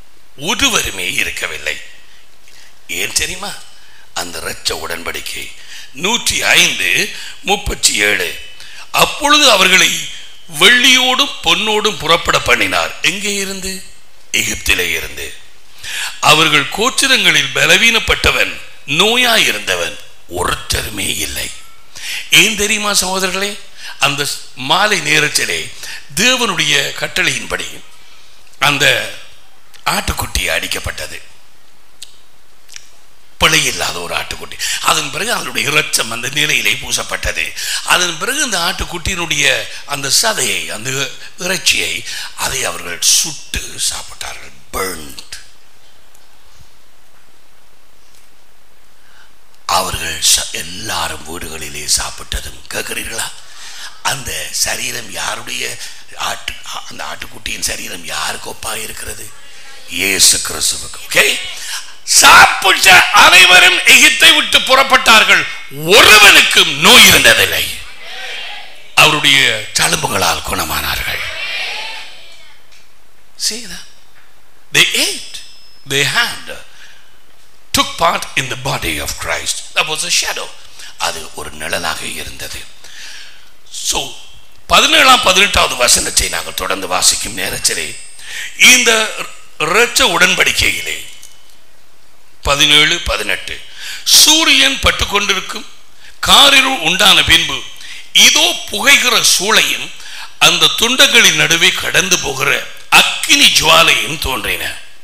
ஒருவருமே இருக்கவில்லை ஏன் தெரியுமா அந்த இரட்ச உடன்படிக்கை நூற்றி ஐந்து முப்பத்தி ஏழு அப்பொழுது அவர்களை வெள்ளியோடும் பொன்னோடும் புறப்பட பண்ணினார் எங்கே இருந்து எகிப்திலே இருந்து அவர்கள் கோச்சிரங்களில் பலவீனப்பட்டவன் நோயாயிருந்தவன் ஒருத்தருமே இல்லை ஏன் தெரியுமா சகோதரர்களே அந்த மாலை நேரத்திலே தேவனுடைய கட்டளையின்படி அந்த ஆட்டுக்குட்டி அடிக்கப்பட்டது பிழை இல்லாத ஒரு ஆட்டுக்குட்டி அதன் பிறகு அதனுடைய இரத்தம் அந்த நிலையிலே பூசப்பட்டது அதன் பிறகு அந்த ஆட்டுக்குட்டியினுடைய அந்த சதையை அந்த இறைச்சியை அதை அவர்கள் சுட்டு சாப்பிட்டார்கள் burnt அவர்கள் ச- எல்லாரும் வீடுகளிலே சாப்பிட்டதும் கேட்கிறீர்களா அந்த சரீரம் யாருடைய ஆட்டு அந்த ஆட்டுக்குட்டியின் சரீரம் யாருக்கு ஒப்பா இருக்கிறது இயேசு கிறிஸ்துவுக்கு ஓகே சாப்பிட்ட அனைவரும் எகிப்தை விட்டு புறப்பட்டார்கள் ஒருவனுக்கும் நோய் இருந்ததில்லை அவருடைய தழும்புகளால் குணமானார்கள் See that? They ate. They had took part in the body of Christ. That was a shadow. அது ஒரு நிழலாக இருந்தது ஸோ பதினேழாம் பதினெட்டாவது வசனத்தை நாங்கள் தொடர்ந்து வாசிக்கும் நேரத்திலே இந்த இரட்ச உடன்படிக்கையிலே பதினேழு பதினெட்டு சூரியன் பட்டுக்கொண்டிருக்கும் காரிருள் உண்டான பின்பு இதோ புகைகிற சூளையும் அந்த துண்டங்களின் நடுவே கடந்து போகிற அக்கினி ஜுவாலையும் தோன்றின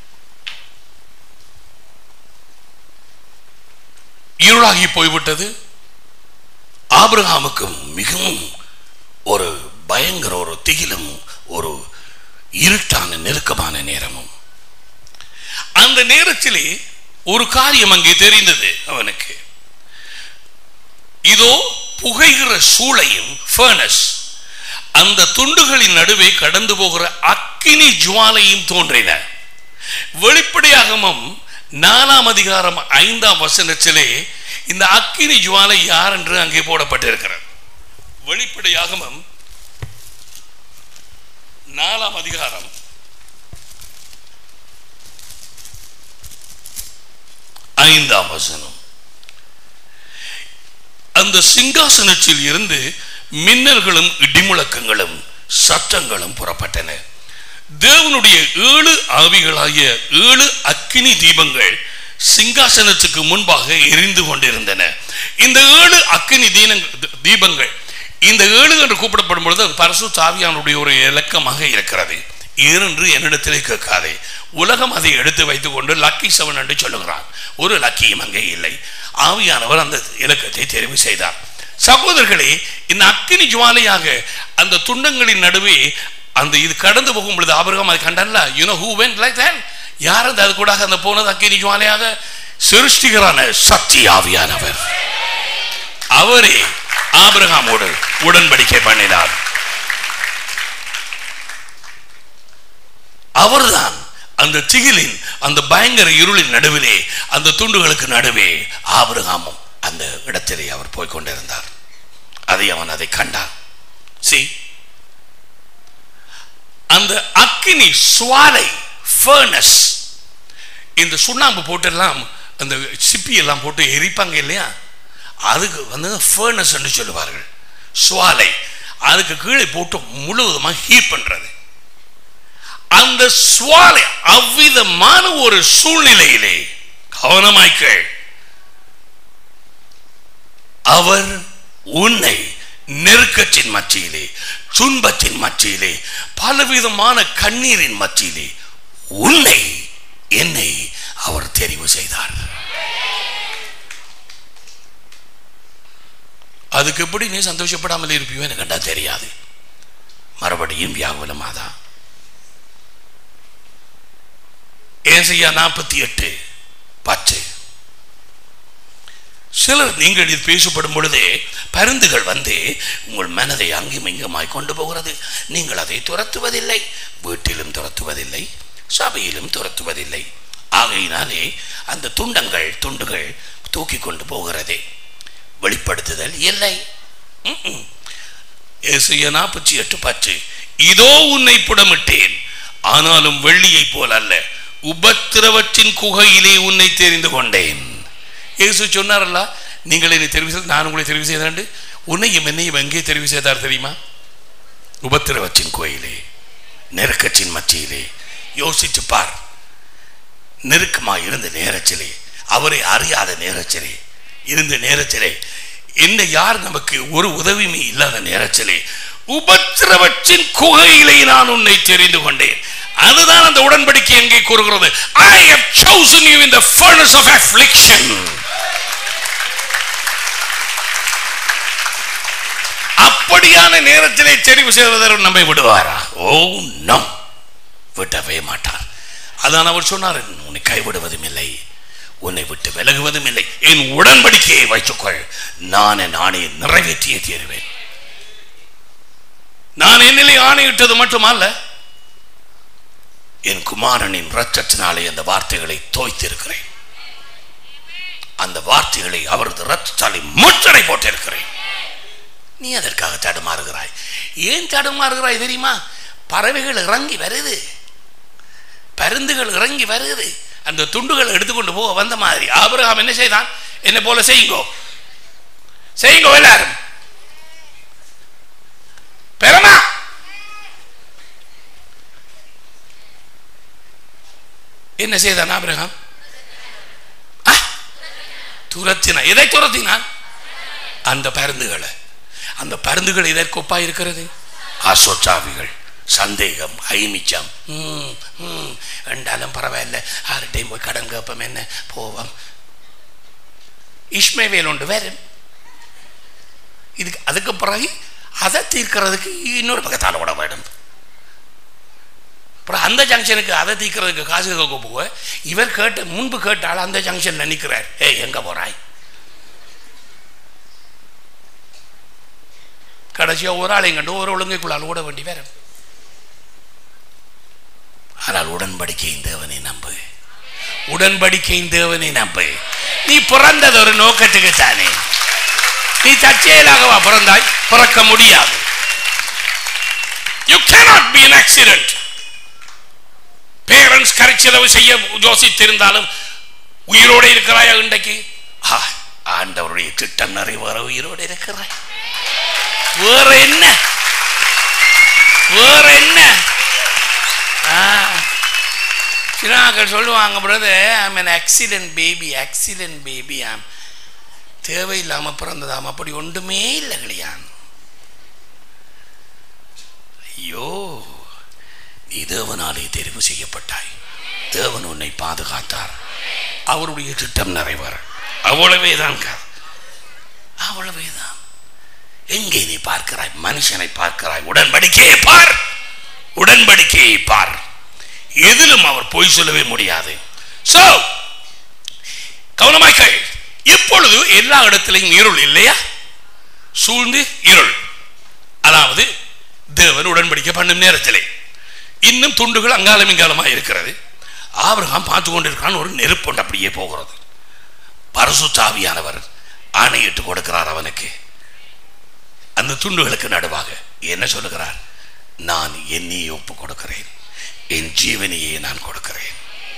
இருளாகி போய்விட்டது ஆபிரகாமுக்கு மிகவும் ஒரு பயங்கர ஒரு திகிலும் ஒரு இருட்டான நெருக்கமான நேரமும் அந்த நேரத்திலே ஒரு காரியம் அங்கே தெரிந்தது அவனுக்கு இதோ புகைகிற சூளையும் furnace அந்த துண்டுகளின் நடுவே கடந்து போகிற அக்கினி ஜுவாலையும் தோன்றின வெளிப்படையாகமும் நாலாம் அதிகாரம் ஐந்தாம் வசனத்திலே இந்த அக்கினி ஜுவாலை யார் என்று அங்கே போடப்பட்டிருக்கிறது வெளிப்படையாகமும் நாலாம் அதிகாரம் ஐந்தாம் வசனம் அந்த சிங்காசனத்தில் இருந்து மின்னல்களும் இடிமுழக்கங்களும் சத்தங்களும் புறப்பட்டன தேவனுடைய ஏழு ஆவிகளாகிய ஏழு அக்கினி தீபங்கள் சிங்காசனத்துக்கு முன்பாக எரிந்து கொண்டிருந்தன இந்த ஏழு அக்கினி தீனங்க- தீபங்கள் இந்த ஏழு என்று கூப்பிடப்படும் பொழுது அது பரசு தாவியானுடைய ஒரு இலக்கமாக இருக்கிறது ஏனென்று என்னிடத்திலே கேட்காதே உலகம் அதை எடுத்து வைத்துக் கொண்டு லக்கி செவன் என்று சொல்லுகிறான் ஒரு லக்கியும் அங்கே இல்லை ஆவியானவர் அந்த இலக்கத்தை தெரிவு செய்தார் சகோதரர்களே இந்த அக்கினி ஜுவாலையாக அந்த துண்டங்களின் நடுவே அந்த இது கடந்து போகும் பொழுது ஆபிரகாம் அதை கண்டன்ல you know who went like that யார் அந்த அது கூட அந்த போனது அக்கினி ஜுவாலையாக சிருஷ்டிகரான சக்தி ஆவியானவர் அவரே ஆபிரகாமோடு உடன்படிக்கை பண்ணினார் அவர்தான் அந்த திகிலின் அந்த பயங்கர இருளின் நடுவிலே அந்த துண்டுகளுக்கு நடுவே ஆபிரகாமும் அந்த இடத்திலே அவர் போய் கொண்டிருந்தார் அதை அவன் அதை கண்டான் சி அந்த அக்கினி சுவாலை ஃபர்னஸ் இந்த சுண்ணாம்பு போட்டெல்லாம் அந்த சிப்பி எல்லாம் போட்டு எரிப்பாங்க இல்லையா அதுக்கு வந்து ஃபர்னஸ் என்று சொல்லுவார்கள் சுவாலை அதுக்கு கீழே போட்டு முழுவதுமாக ஹீட் பண்றது அந்த சுவாலை அவ்விதமான ஒரு சூழ்நிலையிலே கவனமாய்க்கள் அவர் உன்னை நெருக்கத்தின் மத்தியிலே துன்பத்தின் மத்தியிலே பலவிதமான கண்ணீரின் மத்தியிலே உன்னை என்னை அவர் தெரிவு செய்தார் அதுக்கு எப்படி நீ சந்தோஷப்படாமல் இருப்பியோ எனக்கு கண்டா தெரியாது மறுபடியும் வியாகுலமாதான் ஏசையா நாற்பத்தி எட்டு பத்து சிலர் நீங்கள் இது பேசப்படும் பொழுதே பருந்துகள் வந்து உங்கள் மனதை அங்கும் இங்குமாய் கொண்டு போகிறது நீங்கள் அதை துரத்துவதில்லை வீட்டிலும் துரத்துவதில்லை சபையிலும் துரத்துவதில்லை ஆகையினாலே அந்த துண்டங்கள் துண்டுகள் தூக்கி கொண்டு போகிறதே வெளிப்படுத்துதல் இல்லை ம்ம். ஏசாயா நாற்பத்தி எட்டு பத்து இதோ உன்னை புடமிட்டேன் ஆனாலும் வெள்ளியைப் போல் அல்ல உபத்திரவத்தின் குகையிலே உன்னை தெரிந்து கொண்டேன் இயேசு சொன்னாரல்ல நீங்கள் என்னை தெரிவு செய்து நான் உங்களை தெரிவு செய்தாண்டு உன்னையும் என்னையும் எங்கே தெரிவு செய்தார் தெரியுமா உபத்திரவச்சின் கோயிலே நெருக்கச்சின் மத்தியிலே யோசித்து பார் நெருக்கமாக இருந்த நேரத்திலே அவரை அறியாத நேரத்திலே இருந்த நேரத்திலே என்ன யார் நமக்கு ஒரு உதவியுமே இல்லாத நேரத்திலே உபத்திரவச்சின் குகையிலே நான் உன்னை தெரிந்து கொண்டேன் அதுதான் அந்த உடன்படிக்கை எங்கே கூறுகிறது ஐ have chosen you in the furnace of affliction அப்படியான நேரத்திலே தெரிவு செய்வதற்கு நம்மை விடுவாரா ஓ நம் விடவே மாட்டார் அதான் அவர் சொன்னார் உன்னை கைவிடுவதும் இல்லை உன்னை விட்டு விலகுவதும் இல்லை என் உடன்படிக்கையை வைத்துக்கொள் நான் என் ஆணையை நிறைவேற்றியே தீருவேன் நான் என்னிலே ஆணையிட்டது மட்டுமல்ல என் குமாரனின் ரத்தத்தினாலே அந்த வார்த்தைகளை தோய்த்திருக்கிறேன் அந்த வார்த்தைகளை அவரது ரத்தத்தாலே முற்றடை போட்டிருக்கிறேன் நீ அதற்காக தடுமாறுகிறாய் ஏன் தடுமாறுகிறாய் தெரியுமா பறவைகள் இறங்கி வருது பருந்துகள் இறங்கி வருது அந்த துண்டுகள் எடுத்துக்கொண்டு போக வந்த மாதிரி ஆபிரகாம் என்ன செய்தான் என்ன போல செய்யுங்கோ செய்யுங்கோ எல்லாரும் பெறமா என்ன செய்தான் ஆபிரகாம் ஆ, துரத்தினா எதை துரத்தினான் அந்த பருந்துகளை அந்த பருந்துகள் எதற்கு ஒப்பா இருக்கிறது அசோச்சாவிகள் சந்தேகம் ஐமிச்சம் ம், ம், ரெண்டாலும் பரவாயில்ல ஆறு டைம் போய் கடன் கேட்போம் என்ன போவோம் இஷ்மவேல் உண்டு வேற இதுக்கு அதுக்கு பிறகு அதை தீர்க்கிறதுக்கு இன்னொரு பக்கத்தால் விட வேண்டும் அப்புறம் அந்த ஜங்ஷனுக்கு அதை தீர்க்கிறதுக்கு காசு கேட்க போக இவர் கேட்டு முன்பு கேட்டால் அந்த ஜங்ஷன்ல நிற்கிறார் ஏய் எங்க போறாய் கடைசியா ஒரு ஆளையும் கண்டு ஒரு ஒழுங்கைக்குள்ளால் ஓட வேண்டி வேற ஆனால் உடன்படிக்கையின் தேவனை நம்பு உடன்படிக்கையின் தேவனை நம்பு நீ பிறந்தது ஒரு நோக்கத்துக்கு தானே நீ தற்செயலாகவா பிறந்தாய் பிறக்க முடியாது you cannot be an accident parents கரைச்செலவு செய்ய யோசித்திருந்தாலும் உயிரோடு இருக்கிறாயா இன்றைக்கு ஆ, ஆண்டவருடைய திட்டம் நிறைவேற உயிரோடு இருக்கிறாய் வேற என்ன வேற என்ன ஆ. சினாக்கள் சொல்லுவாங்க brother I'm an accident baby accident baby ஆம் தேவையில்லாம பிறந்ததாம் அப்படி ஒன்றுமே இல்லை கிளியான் ஐயோ நீ தேவனாலே தெரிவு செய்யப்பட்டாய் தேவன் உன்னை பாதுகாத்தார் அவருடைய திட்டம் நிறைவேற அவ்வளவே தான் அவ்வளவே தான் எங்கே நீ பார்க்கிறாய் மனுஷனை பார்க்கிறாய் உடன்படிக்கையை பார் உடன்படிக்கையை பார் எதிலும் அவர் பொய் சொல்லவே முடியாது சோ கவனமாய் கேள் இப்பொழுது எல்லா இடத்திலையும் இருள் இல்லையா சூழ்ந்து இருள் அதாவது தேவன் உடன்படிக்கை பண்ணும் நேரத்திலே இன்னும் துண்டுகள் அங்காலம் இங்காலமாக இருக்கிறது ஆபிரகாம் பார்த்து கொண்டிருக்கான் ஒரு நெருப்பொண்டு அப்படியே போகிறது பரசுத்தாவியானவர் ஆணையிட்டு கொடுக்கிறார் அவனுக்கு அந்த துண்டுகளுக்கு நடுவாக என்ன சொல்லுகிறார் நான் என்னையே ஒப்பு கொடுக்கிறேன் என் ஜீவனையே நான் கொடுக்கிறேன்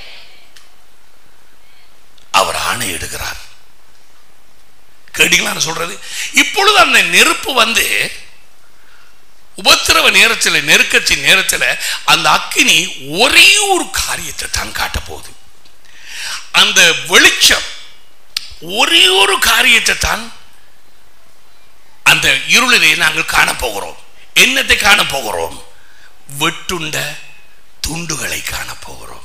அவர் ஆணையிடுகிறார் கேட்டீங்களா நான் சொல்றது இப்பொழுது அந்த நெருப்பு வந்து உபத்திரவ நேரத்தில் நெருக்கத்தின் நேரத்தில் அந்த அக்கினி ஒரே ஒரு காரியத்தை தான் காட்ட போகுது அந்த வெளிச்சம் ஒரே ஒரு காரியத்தை தான் அந்த இருளிலே நாங்கள் காணப்போகிறோம் என்னத்தை காணப்போகிறோம் வெட்டுண்ட துண்டுகளை காணப்போகிறோம்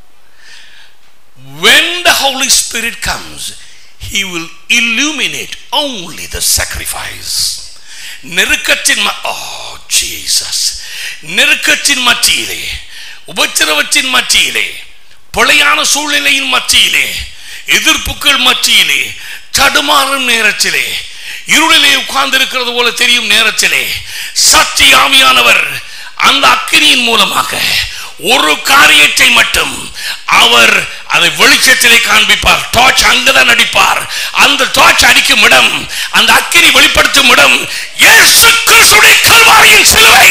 when the holy spirit comes he will illuminate only the sacrifice நெருக்கத்தின் ம- oh jesus நெருக்கத்தின் மத்தியிலே உபத்திரவத்தின் மத்தியிலே பொழையான சூழ்நிலையின் மத்தியிலே எதிர்ப்புகள் மத்தியிலே தடுமாறும் நேரத்திலே இருளிலே உட்கார்ந்து இருக்கிறது போல தெரியும் நேரத்திலே சத்தியாமியானவர் அந்த அக்கினியின் மூலமாக ஒரு காரியத்தை மட்டும் அவர் அதை வெளிச்சத்திலே காண்பிப்பார் டார்ச் அங்குதான் அடிப்பார் அந்த டார்ச் அடிக்கும் இடம் அந்த அக்கினி வெளிப்படுத்தும் இடம் இயேசு கிறிஸ்துடைய கல்வாரியின் சிலுவை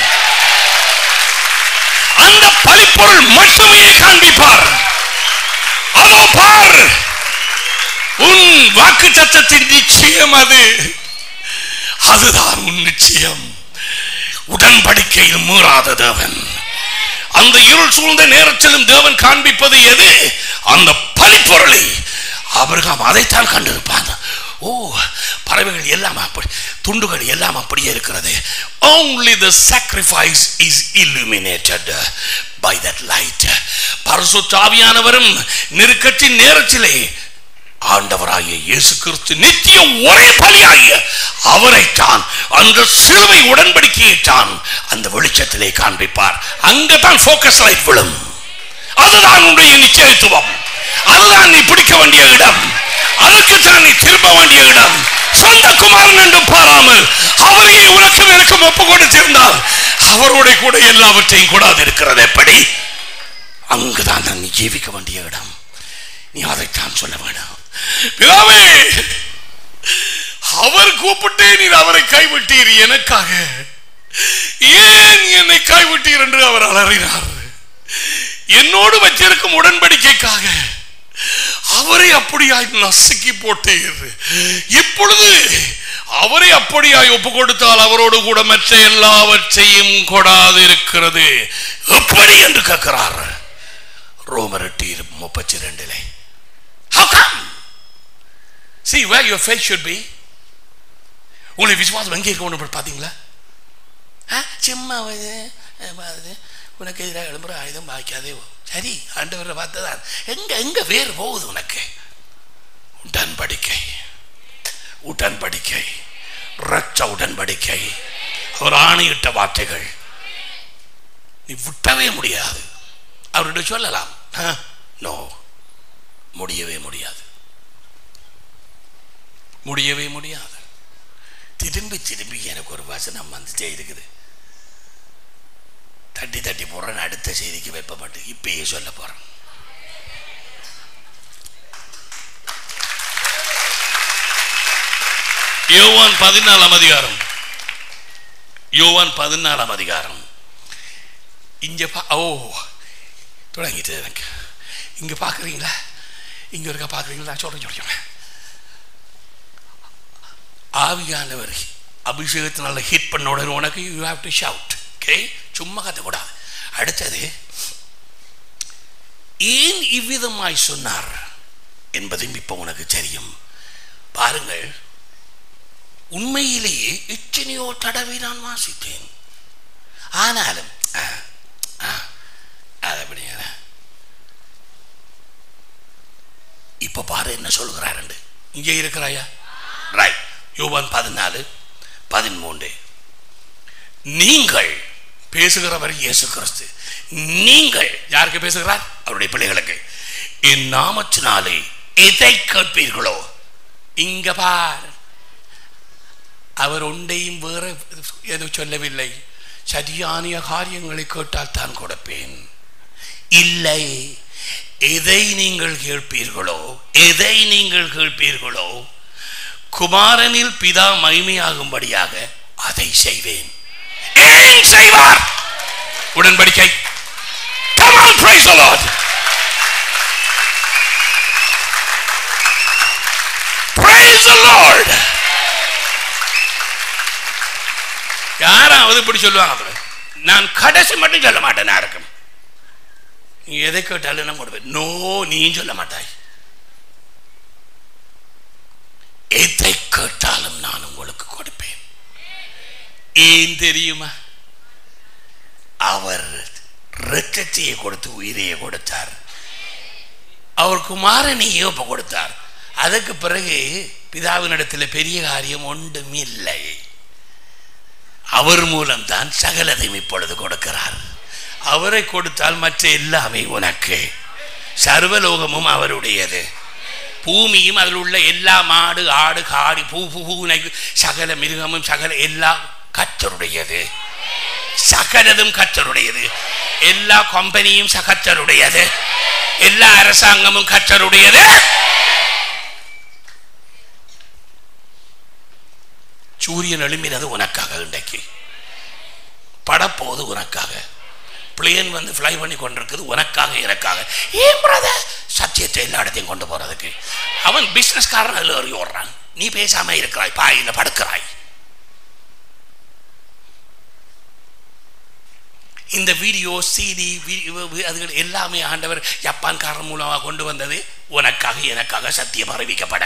அந்த பலிப்பொருள் மட்டுமே காண்பிப்பார் அதோ பார் உன் வாக்கு சத்தத்தின் நிச்சயம் அது அதுதான் உன் நிச்சயம் உடன்படிக்கையில் மீறாத தேவன் அந்த இருள் சூழ்ந்த நேரத்திலும் தேவன் காண்பிப்பது எது அந்த பனிப்பொருளை அவர்காம் அதைத்தான் கண்டிருப்பான் ஓ பறவைகள் எல்லாம் அப்படி துண்டுகள் எல்லாம் அப்படியே இருக்கிறது only the sacrifice is illuminated by that light பரிசுத்தாவியானவரும் நெருக்கத்தின் நேரத்திலே ஆண்டவராகிய இயேசு கிறிஸ்து நித்திய ஒரே பலியாகிய அவரைத்தான் அந்த சிலுவை உடன்படிக்கையைத்தான் அந்த வெளிச்சத்திலே காண்பிப்பார் அங்கதான் போக்கஸ் லைட் விழும் அதுதான் உன்னுடைய நிச்சயத்துவம் அதுதான் நீ பிடிக்க வேண்டிய இடம் அதுக்கு தான் நீ திரும்ப வேண்டிய இடம் சொந்த குமாரன் என்று பாராமல் அவரையே உனக்கும் எனக்கும் ஒப்பு கொடுத்திருந்தால் அவரோட கூட எல்லாவற்றையும் கூடாது இருக்கிறது எப்படி அங்குதான் நான் நீ ஜீவிக்க வேண்டிய இடம் நீ அதைத்தான் சொல்ல வேண்டாம் பிதாவே அவர் கூப்பிட்டே நீர் அவரை கைவிட்டீர் எனக்காக ஏன் என்னை கைவிட்டீர் என்று அவர் அலறினார் என்னோடு வச்சிருக்கும் உடன்படிக்கைக்காக அவரை அப்படியாய் நசுக்கி போட்டீர் இப்பொழுது அவரை அப்படியாய் ஒப்பு கொடுத்தால் அவரோடு கூட மற்ற எல்லாவற்றையும் கொடாது இருக்கிறது எப்படி என்று கேட்கிறார் ரோமர் எட்டு முப்பத்தி ரெண்டிலே How come? See where your faith should be. உங்களை விசுவாசம் எங்கே இருக்கணும் பார்த்தீங்களா ஆ, சும்மா வந்து, அஹ், பாரு, உனக்கு எதிராக எழும்புற ஆயுதம் பாய்க்காதே சரி ஆண்டவரை பார்த்ததான் எங்க எங்க வேறு போகுது உனக்கு உடன்படிக்கை உடன்படிக்கை இரட்ச உடன்படிக்கை அவர் ஆணையிட்ட வார்த்தைகள் நீ விட்டவே முடியாது அவர்கிட்ட சொல்லலாம் நோ முடியவே முடியாது முடியவே முடியாது திரும்பி திரும்பி எனக்கு ஒரு வசனம் வந்துட்டே இருக்குது தட்டி தட்டி போடுறேன் அடுத்த செய்திக்கு வைப்ப மாட்டேன் இப்பயே சொல்ல போறேன் யோவான் பதினாலாம் அதிகாரம் யோவான் பதினாலாம் அதிகாரம் இங்க பா ஓ தொடங்கிட்டு எனக்கு இங்க பாக்குறீங்களா இங்க இருக்க பாக்குறீங்களா சொல்றேன் சொல்றேன் ஆவியானவர் அபிஷேகத்தினால ஹிட் பண்ண உடனே உனக்கு you have to shout okay சும்மா கத்தக்கூடாது அடுத்தது ஏன் இவ்விதமாய் சொன்னார் என்பதும் இப்போ உனக்கு தெரியும் பாருங்கள் உண்மையிலேயே எத்தனையோ தடவை நான் வாசித்தேன் ஆனாலும் ஆ, ஆ, அது அப்படிங்க இப்ப பாரு என்ன சொல்கிறாரு இங்கே இருக்கிறாயா ரைட் யோவான் பதினாலு பதிமூன்று நீங்கள் பேசுகிறவர் இயேசு கிறிஸ்து நீங்கள் யாருக்கு பேசுகிறார் அவருடைய பிள்ளைகளுக்கு என் நாமத்தினாலே எதை கேட்பீர்களோ இங்க பார் அவர் ஒன்றையும் வேற எதுவும் சொல்லவில்லை சரியான காரியங்களை கேட்டால் தான் கொடுப்பேன் இல்லை எதை நீங்கள் கேட்பீர்களோ எதை நீங்கள் கேட்பீர்களோ குமாரனில் பிதா மகிமையாகும்படியாக அதை செய்வேன் ஏன் செய்வார் உடன்படிக்கை Come on, praise the Lord. Praise the Lord. யாராவது இப்படி சொல்லுவாங்க பாரு. நான் கடைசி மட்டும் சொல்ல மாட்டேன் யாருக்கும் நீ எதை கேட்டாலும் நான் கொடுப்பேன் நோ நீ சொல்ல மாட்டாய் எதை கேட்டாலும் நான் உங்களுக்கு கொடுப்பேன் ஏன் தெரியுமா அவர் இரத்தத்தையே கொடுத்து உயிரையே கொடுத்தார் அவர் குமாரனையே ஒப்பு கொடுத்தார் அதுக்கு பிறகு பிதாவினிடத்தில் பெரிய காரியம் ஒன்றும் இல்லை அவர் மூலம்தான் சகலதையும் இப்பொழுது கொடுக்கிறார் அவரை கொடுத்தால் மற்ற எல்லாமே உனக்கு சர்வலோகமும் அவருடையது பூமியும் அதில் உள்ள எல்லா மாடு ஆடு காடி பூ பூ பூனை சகல மிருகமும் சகல எல்லாம் கத்தருடையது சகலதும் கத்தருடையது எல்லா கம்பெனியும் ச- கத்தருடையது எல்லா அரசாங்கமும் கத்தருடையது சூரியன் எழும்பினது உனக்காக இன்றைக்கு படப்போது உனக்காக பிளேன் வந்து ஃப்ளை பண்ணி கொண்டிருக்குது உனக்காக எனக்காக ஏன் பிரதர் சத்தியத்தை எல்லா இடத்தையும் கொண்டு போறதுக்கு அவன் பிசினஸ்காரன் அதில் ஏறி ஓடுறான் நீ பேசாம இருக்கிறாய் பாயில படுக்கிறாய் இந்த வீடியோ சிடி அதுகள் எல்லாமே ஆண்டவர் ஜப்பான்காரன் மூலமாக கொண்டு வந்தது உனக்காக எனக்காக சத்தியம் அறிவிக்கப்பட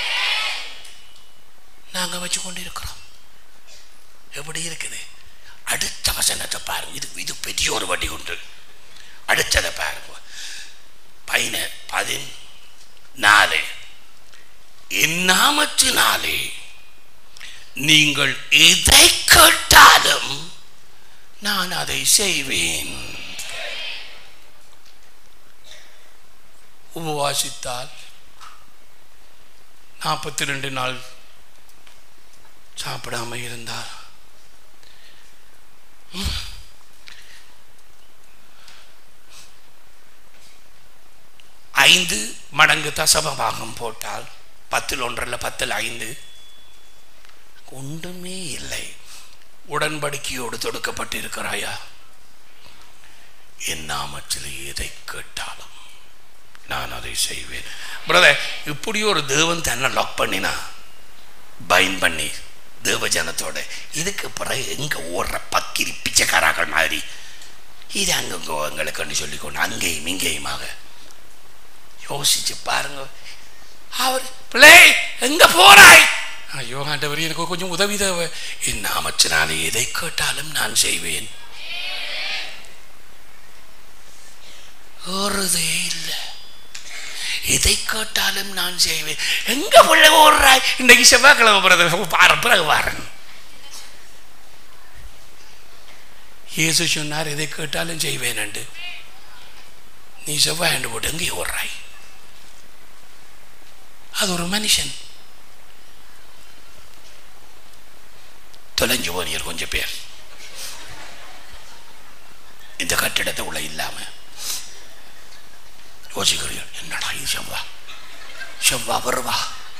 நாங்க வச்சு கொண்டு இருக்கிறோம் எப்படி இருக்குது அடுத்த வசனத்தை பாருங்க இது இது பெரிய ஒரு வட்டி உண்டு அடுத்ததை பாருங்க பதின பதினாலு என் நாமத்தினாலே நீங்கள் எதை கேட்டாலும் நான் அதை செய்வேன் உபவாசித்தால் நாற்பத்தி ரெண்டு நாள் சாப்பிடாம இருந்தால் ஐந்து மடங்கு தசமபாகம் போட்டால் பத்தில் ஒன்றல்ல பத்தில் ஐந்து ஒன்றுமே இல்லை உடன்படிக்கையோடு தொடுக்கப்பட்டிருக்கிறாயா என் நாமத்தில் எதை கேட்டாலும் நான் அதை செய்வேன் பிரதர் இப்படி ஒரு தேவன் தன்னை லாக் பண்ணினா பைன் பண்ணி தேவ ஜனத்தோட இதுக்கு பிறகு எங்க ஓடுற பக்கிரி பிச்சைக்காராக்கள் மாதிரி இது அங்கங்க எங்களுக்குன்னு சொல்லிக்கொண்டு அங்கேயும் இங்கேயுமாக யோசிச்சு பாருங்க அவர் பிள்ளை எங்க போறாய் ஐயோ ஆண்டவர் எனக்கு கொஞ்சம் உதவி தேவை என் நாமத்தினாலே எதை கேட்டாலும் நான் செய்வேன் ஓடுறதே இல்லை எதை கேட்டாலும் நான் செய்வேன் எங்க பிள்ளை ஓடுறாய் இன்னைக்கு செவ்வாய்க்கிழமை பிறகு பாரு பிறகு வாரன் இயேசு சொன்னார் எதை கேட்டாலும் செய்வேன் என்று நீ செவ்வாய் என்று போட்டு எங்கே ஓடுறாய் அது ஒரு மனுஷன் தொலைஞ்சு போனியர் கொஞ்சம் பேர் இந்த கட்டிடத்தை உள்ள இல்லாம யோசிக்கிறீர்கள் என்னடா இது செவ்வா செவ்வா வருவா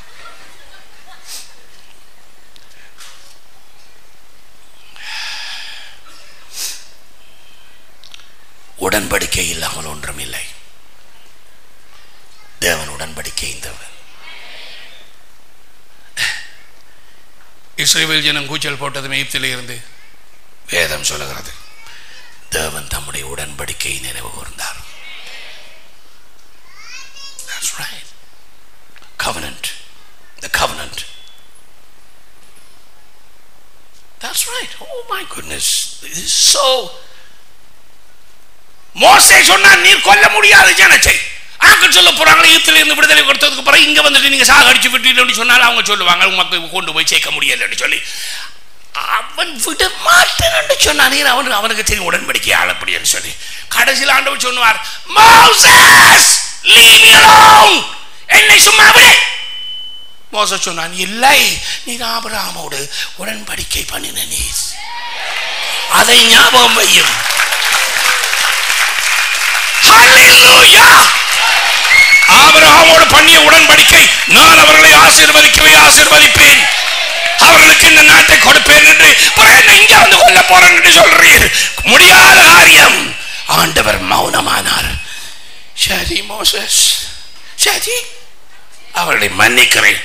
உடன்படிக்கை இல்லாமல் ஒன்றும் இல்லை தேவன் உடன்படிக்கை இந்தவன் இஸ்ரேல் ஜனம் கூச்சல் போட்டது மெய்ப்பிலே இருந்து வேதம் சொல்லுகிறது தேவன் தம்முடைய உடன்படிக்கையை நினைவு கூர்ந்தார் That's right. Covenant. The covenant. That's right. Oh my goodness. This is so. மோசே சொன்னா நீர் கொல்ல முடியாது ஜனத்தை ஆக்கள் சொல்ல போறாங்க ஈத்துல இருந்து விடுதலை கொடுத்ததுக்கு பிறகு இங்க வந்துட்டு நீங்க சாகடிச்சு விட்டுட்டு சொன்னாலும் அவங்க சொல்லுவாங்க மக்கள் கொண்டு போய் சேர்க்க முடியலன்னு சொல்லி அவன் விட மாட்டேன்னு சொன்னானே அவன் அவனுக்கு தெரியும் உடன்படிக்கை ஆளப்படின்னு சொல்லி கடைசியில் ஆண்டவர் சொன்னார் மோசஸ் leave me alone என்னை சும்மா விடு மோச சொன்னான் இல்லை நீர் ஆபிரகாமோடு உடன்படிக்கை பண்ணின நீர் அதை ஞாபகம் வையும் Hallelujah! ஆபிரகாமோடு பண்ணிய உடன்படிக்கை நான் அவர்களை ஆசீர்வதிக்கவே ஆசீர்வதிப்பேன் அவர்களுக்கு இந்த நாட்டை கொடுப்பேன் என்று பிறகு என்ன இங்க வந்து கொல்ல போறேன் என்று சொல்றீர் முடியாத காரியம் ஆண்டவர் மௌனமானார் சரி மோசஸ் சரி அவர்களை மன்னிக்கிறேன்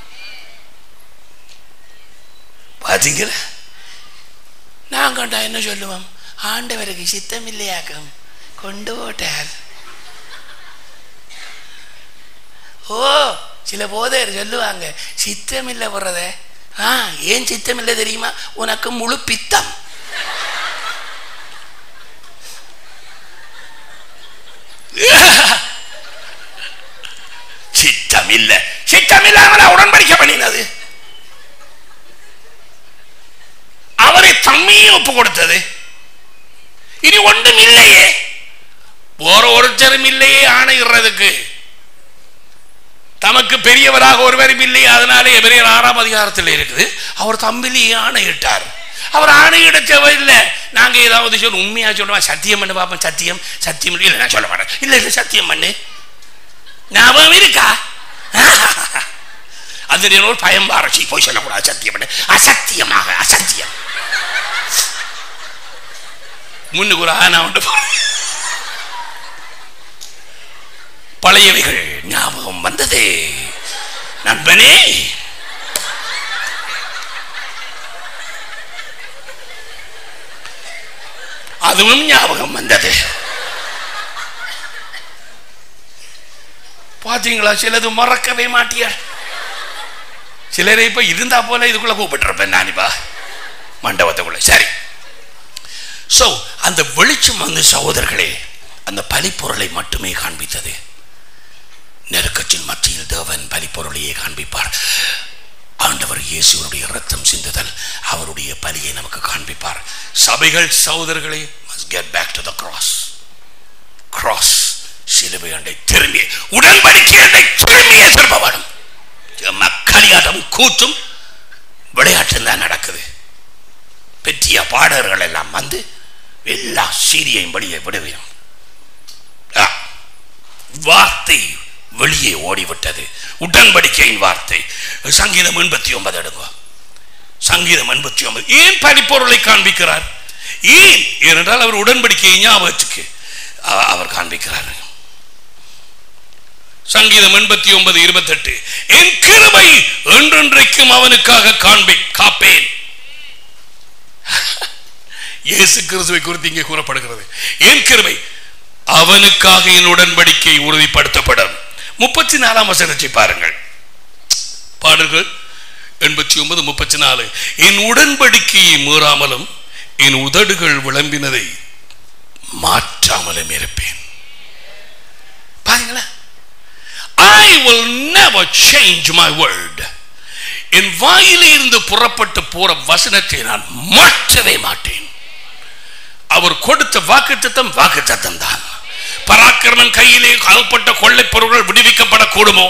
பாத்தீங்களா நான் கண்டா என்ன சொல்லுவோம் ஆண்டவருக்கு சித்தம் இல்லையாக்கம் கொண்டு போட்டார் ஓ சில போதர் சொல்லுவாங்க சித்தம் இல்லை போடுறத ஆ ஏன் சித்தம் இல்லை தெரியுமா உனக்கு முழு பித்தம் சித்தம் இல்லை சித்தம் இல்லாமல் உடன்படிக்கை பண்ணினது அவரை தம்மையே ஒப்பு கொடுத்தது இனி ஒன்றும் இல்லையே ஒரு ஒருத்தரும் இல்லையே ஆணையிடுறதுக்கு தமக்கு பெரியவராக ஒருவரும் இல்லையே அதனாலே எபிரேயர் ஆறாம் அதிகாரத்தில் இருக்குது அவர் தம்பிலேயே ஆணையிட்டார் அவர் ஆணையிட தேவையில்லை நாங்க ஏதாவது சொல்ல உண்மையா சொல்லுவா சத்தியம் பண்ணு பார்ப்போம் சத்தியம் சத்தியம் இல்லை நான் சொல்ல மாட்டேன் இல்லை இல்லை சத்தியம் பண்ணு ஞாபகம் இருக்கா அது ஒரு பயம் பாரட்சி போய் சொல்லக்கூடாது சத்தியம் பண்ணு அசத்தியமாக அசத்தியம் முன்னுக்கு ஒரு ஆனா உண்டு போ- பழையவைகள் ஞாபகம் வந்தது நண்பனே அதுவும் ஞாபகம் வந்தது பாத்தீங்களா சிலது மறக்கவே மாட்டியார் சிலரை இப்ப இருந்தா போல இதுக்குள்ள கூப்பிட்டுருப்பேன் நானிப்பா மண்டபத்துக்குள்ள சரி சோ அந்த வெளிச்சம் வந்து சகோதரர்களே அந்த பலிப்பொருளை மட்டுமே காண்பித்தது நெருக்கத்தின் மத்தியில் தேவன் பலிப்பொருளையே காண்பிப்பார் ஆண்டவர் இயேசுவனுடைய ரத்தம் சிந்துதல் அவருடைய பலியை நமக்கு காண்பிப்பார் சபைகள் சகோதரர்களே must get back to the cross cross சிலுவை அண்டை திரும்பி உடன்படிக்கை அண்டை திரும்பியே திரும்ப வேணும் மக்களியாட்டம் கூத்தும் விளையாட்டும் தான் நடக்குது பெற்றிய பாடகர்கள் எல்லாம் வந்து எல்லா சீரியையும் வெளியே விடுவிடும் ஆ, வார்த்தை வெளியே ஓடிவிட்டது உடன்படிக்கையின் வார்த்தை சங்கீதம் எண்பத்தி ஒன்பது எடுங்க சங்கீதம் எண்பத்தி ஒன்பது ஏன் பரிப்பொருளை காண்பிக்கிறார் ஏன் ஏனென்றால் அவர் உடன்படிக்கையை ஞாபகத்துக்கு அ- அவர் காண்பிக்கிறார் சங்கீதம் எண்பத்தி ஒன்பது இருபத்தெட்டு என் கிருபை என்றென்றைக்கும் அவனுக்காக காண்பி காப்பேன் இயேசு கிறிஸ்துவை குறித்து இங்கே கூறப்படுகிறது என் கிருபை அவனுக்காக என் உடன்படிக்கை உறுதிப்படுத்தப்படும் முப்பத்தி நாலாம் வசனத்தை பாருங்கள் பாடல்கள் எண்பத்தி ஒன்பது முப்பத்தி நாலு என் உடன்படிக்கையை மீறாமலும் என் உதடுகள் விளம்பினதை மாற்றாமலும் இருப்பேன் பாருங்களா I will never change my word என் வாயிலே இருந்து புறப்பட்டு போற வசனத்தை நான் மாற்றவே மாட்டேன் அவர் கொடுத்த வாக்குத்தத்தம் வாக்குத்தத்தம் தான் பராக்கிரமன் கையிலே அகப்பட்ட கொள்ளைப் பொருள்கள் விடுவிக்கப்படக்கூடுமோ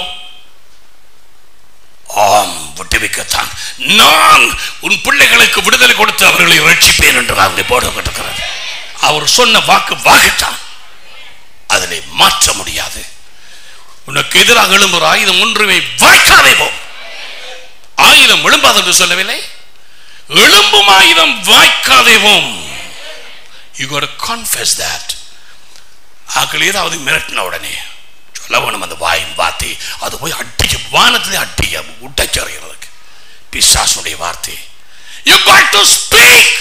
ஆம் விடுவிக்கத்தான் நான் உன் பிள்ளைகளுக்கு விடுதலை கொடுத்து அவர்களை ரட்சிப்பேன் என்று அங்கே போடப்பட்டிருக்கிறது அவர் சொன்ன வாக்கு வாக்குத்தான் அதிலே மாற்ற முடியாது உனக்கு எதிராக எழும்புற ஆயுதம் ஒன்றுமே வாய்க்காதே போ ஆயுதம் எழும்பாது என்று சொல்லவில்லை எழும்பும் ஆயுதம் வாய்க்காதே போம் you got to confess that ஆக்கள் ஏதாவது மிரட்டின உடனே சொல்ல வேணும் அந்த வாயின் வார்த்தை அது போய் அடிச்சு வானத்திலே அடிய உடைச்சறிகிறதுக்கு பிசாசுடைய வார்த்தை யூ got to speak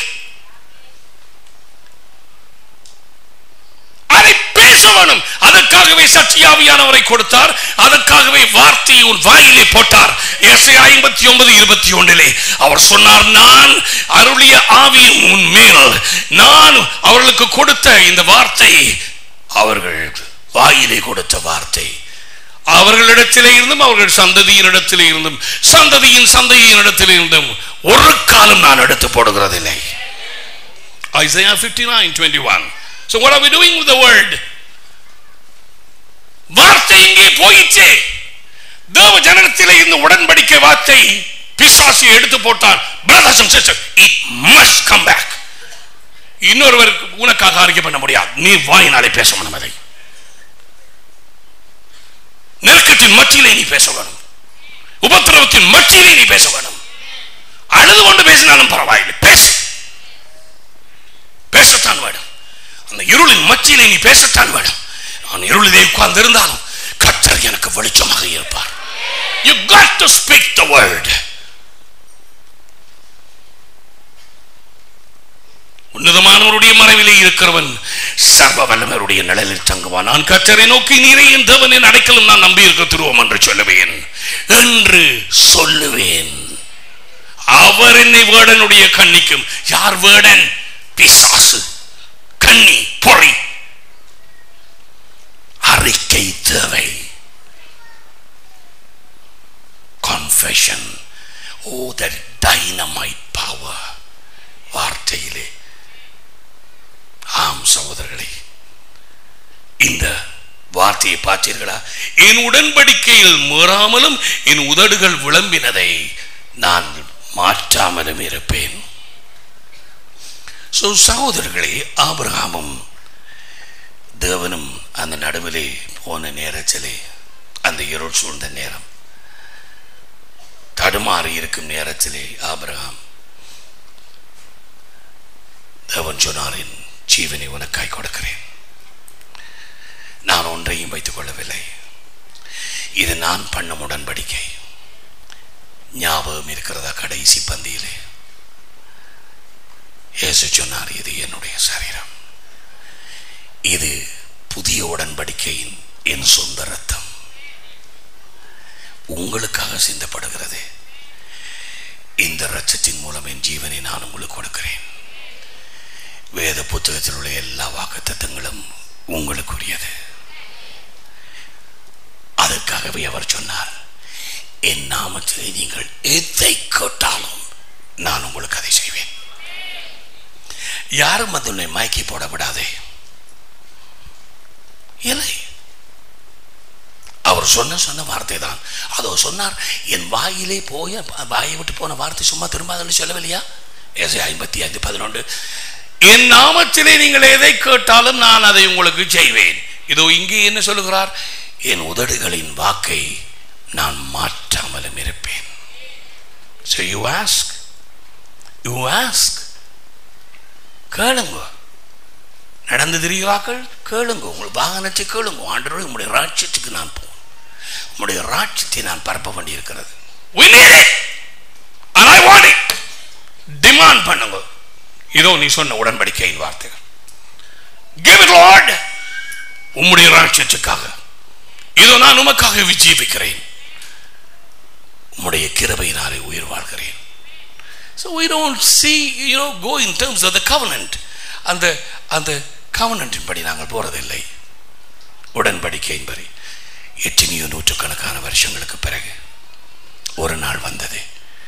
அதை பேச வேணும் அதற்காகவே சத்தியாவியானவரை கொடுத்தார் அதற்காகவே வார்த்தையை உன் வாயிலே போட்டார் ஏசை ஐம்பத்தி ஒன்பது இருபத்தி ஒன்றிலே அவர் சொன்னார் நான் அருளிய ஆவியும் உன் மேல் நான் அவர்களுக்கு கொடுத்த இந்த வார்த்தை அவர்கள் வாயிலே கொடுத்த வார்த்தை அவர்களிடத்திலே இருந்தும் அவர்கள் சந்ததியினிடத்திலே இருந்தும் சந்ததியின் சந்ததியினிடத்திலே இருந்தும் ஒரு காலம் நான் எடுத்து போடுகிறதில்லை Isaiah 59 21 So what are we doing with the word? வார்த்தை இங்கே போயிற்று தேவ ஜனனத்திலே இருந்து உடன்படிக்கை வார்த்தை பிசாசியை எடுத்து போட்டார் brothers and sisters it must come back இன்னொருவர் உனக்காக அறிக்கை பண்ண முடியாது நீ வாயினாலே பேச வேணும் அதை நெருக்கத்தின் மத்தியிலே நீ பேச வேணும் உபத்திரவத்தின் மத்தியிலே நீ பேச வேணும் அழுது கொண்டு பேசினாலும் பரவாயில்லை பேசு பேசத்தான் வேணும் அந்த இருளின் மத்தியிலே நீ பேசத்தான் வேணும் நான் இருளிலே உட்கார்ந்து இருந்தாலும் கர்த்தர் எனக்கு வெளிச்சமாக இருப்பார் you got to speak the word உன்னதமானவருடைய மறைவிலே இருக்கிறவன் சர்வ வல்லவருடைய நிழலில் தங்குவான் நான் கர்த்தரை நோக்கி நீரே என் தேவனின் அடைக்கலும் நான் நம்பி இருக்க துருவம் என்று சொல்லுவேன் என்று சொல்லுவேன் அவர் என்னை வேடனுடைய கண்ணிக்கும் யார் வேடன் பிசாசு கண்ணி பொறி அறிக்கை தேவை confession oh that dynamite power வார்த்தையிலே ஆம் சகோதரர்களே இந்த வார்த்தையை பார்த்தீர்களா என் உடன்படிக்கையில் மீறாமலும் என் உதடுகள் விளம்பினதை நான் மாற்றாமலும் இருப்பேன் சோ சகோதரர்களே ஆபிரகாமும் தேவனும் அந்த நடுவிலே போன நேரத்திலே அந்த இருள் சூழ்ந்த நேரம் தடுமாறி இருக்கும் நேரத்திலே ஆபிரகாம் தேவன் சொன்னாரின் ஜீவனை உனக்காய் கொடுக்கிறேன் நான் ஒன்றையும் வைத்துக் கொள்ளவில்லை இது நான் பண்ணும் உடன்படிக்கை ஞாபகம் இருக்கிறதா கடைசி பந்தியிலே இயேசு சொன்னார் இது என்னுடைய சரீரம் இது புதிய உடன்படிக்கையின் என் சொந்த ரத்தம் உங்களுக்காக சிந்தப்படுகிறது இந்த ரத்தத்தின் மூலம் என் ஜீவனை நான் உங்களுக்கு கொடுக்கிறேன் வேத புத்தகத்தில் உள்ள எல்லா வாக்குத்தத்தங்களும் உங்களுக்குரியது அதற்காகவே அவர் சொன்னார் என் நாமத்திலே நீங்கள் எதை கேட்டாலும் நான் உங்களுக்கு அதை செய்வேன் யாரும் வந்து உன்னை மயக்கி போட விடாதே இல்லை அவர் சொன்ன சொன்ன வார்த்தை தான் அதோ சொன்னார் என் வாயிலே போய வாயை விட்டு போன வார்த்தை சும்மா திரும்ப அதில் சொல்லவில்லையா ஏசை ஐம்பத்தி ஐந்து பதினொன்று என் நாமத்திலே நீங்கள் எதை கேட்டாலும் நான் அதை உங்களுக்கு செய்வேன் இதோ இங்கே என்ன சொல்லுகிறார் என் உதடுகளின் வாக்கை நான் மாற்றாமலும் இருப்பேன் So you ask, you ask. கேளுங்க நடந்து திரிகிறார்கள் கேளுங்க உங்கள் வாகனத்தை கேளுங்க ஆண்டவரே உங்களுடைய ராட்சியத்துக்கு நான் போவேன் உங்களுடைய ராட்சியத்தை நான் பரப்ப வேண்டியிருக்கிறது We need it. And I want it. Demand பண்ணுங்க இதோ நீ சொன்ன உடன்படிக்கையின் வார்த்தைகள் Give it, Lord. உம்முடைய ராட்சியத்துக்காக இதோ நான் உமக்காக விஜீபிக்கிறேன் உம்முடைய கிருபையினாலே உயிர் வாழ்கிறேன் So we don't see, you know, go in terms of the covenant. அந்த அந்த கவனன்றின் படி நாங்கள் போறதில்லை உடன்படிக்கையின்படி எத்தனையோ நூற்றுக்கணக்கான வருஷங்களுக்கு பிறகு ஒரு நாள் வந்தது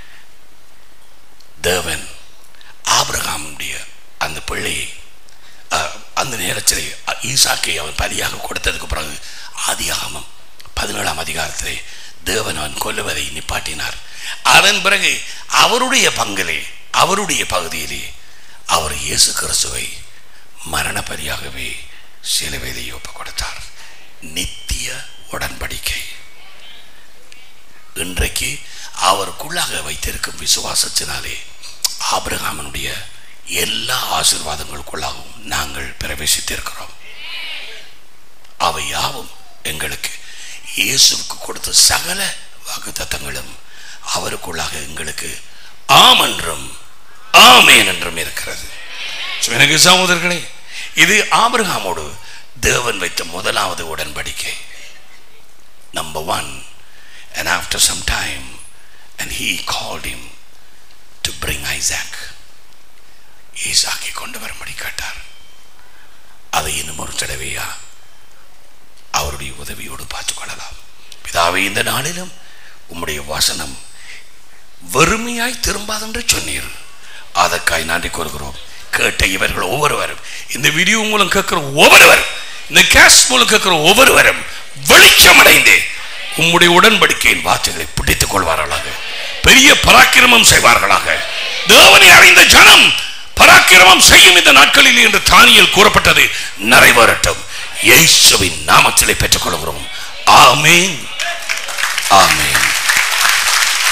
தேவன் ஆபிரகாமுடைய அந்த பிள்ளையை அஹ், அந்த நேரத்திலே அஹ், ஈசாக்கை அவன் பலியாக கொடுத்ததுக்கு பிறகு ஆதியாகமம் பதினேழாம் அதிகாரத்திலே தேவன் அவன் கொல்லுவதை நிப்பாட்டினார் அதன் பிறகு அவருடைய பங்கிலே அவருடைய பகுதியிலே அவர் இயேசு கிறிஸ்துவை மரண பலியாகவே சிலுவையிலே ஒப்பு கொடுத்தார் நித்திய உடன்படிக்கை இன்றைக்கு அவருக்குள்ளாக வைத்திருக்கும் விசுவாசத்தினாலே ஆபிரகாமனுடைய எல்லா ஆசீர்வாதங்களுக்குள்ளாகவும் நாங்கள் பிரவேசித்திருக்கிறோம் அவை யாவும் எங்களுக்கு இயேசுவுக்கு கொடுத்த சகல வாக்குத்தத்தங்களும் அவருக்குள்ளாக எங்களுக்கு ஆம் என்றும் ஆமேன் என்றும் இருக்கிறது So, எனக்கு சகோதரர்களே இது ஆபிரகாமோடு தேவன் வைத்த முதலாவது உடன்படிக்கை number one and after some time and he called him to bring Isaac ஈசாக்கை கொண்டு வரும்படி கேட்டார் அதை இன்னும் ஒரு தடவையா அவருடைய உதவியோடு பார்த்துக் கொள்ளலாம் பிதாவே இந்த நாளிலும் உம்முடைய வாசனம் வெறுமையாய் திரும்பாதென்று சொன்னீர் அதற்காய் நன்றி கூறுகிறோம் கேட்ட இவர்கள் ஒவ்வொருவரும் இந்த வீடியோ மூலம் கேட்கிற ஒவ்வொருவரும் இந்த கேஸ் மூலம் கேட்கிற ஒவ்வொருவரும் வெளிச்சம் அடைந்து உம்முடைய உடன்படிக்கையின் வார்த்தைகளை பிடித்துக் கொள்வார்களாக பெரிய பராக்கிரமம் செய்வார்களாக தேவனை அறிந்த ஜனம் பராக்கிரமம் செய்யும் இந்த நாட்களில் என்று தானியல் கூறப்பட்டது நிறைவேறட்டும் இயேசுவின் நாமத்திலே பெற்றுக் கொள்கிறோம் ஆமேன் ஆமேன்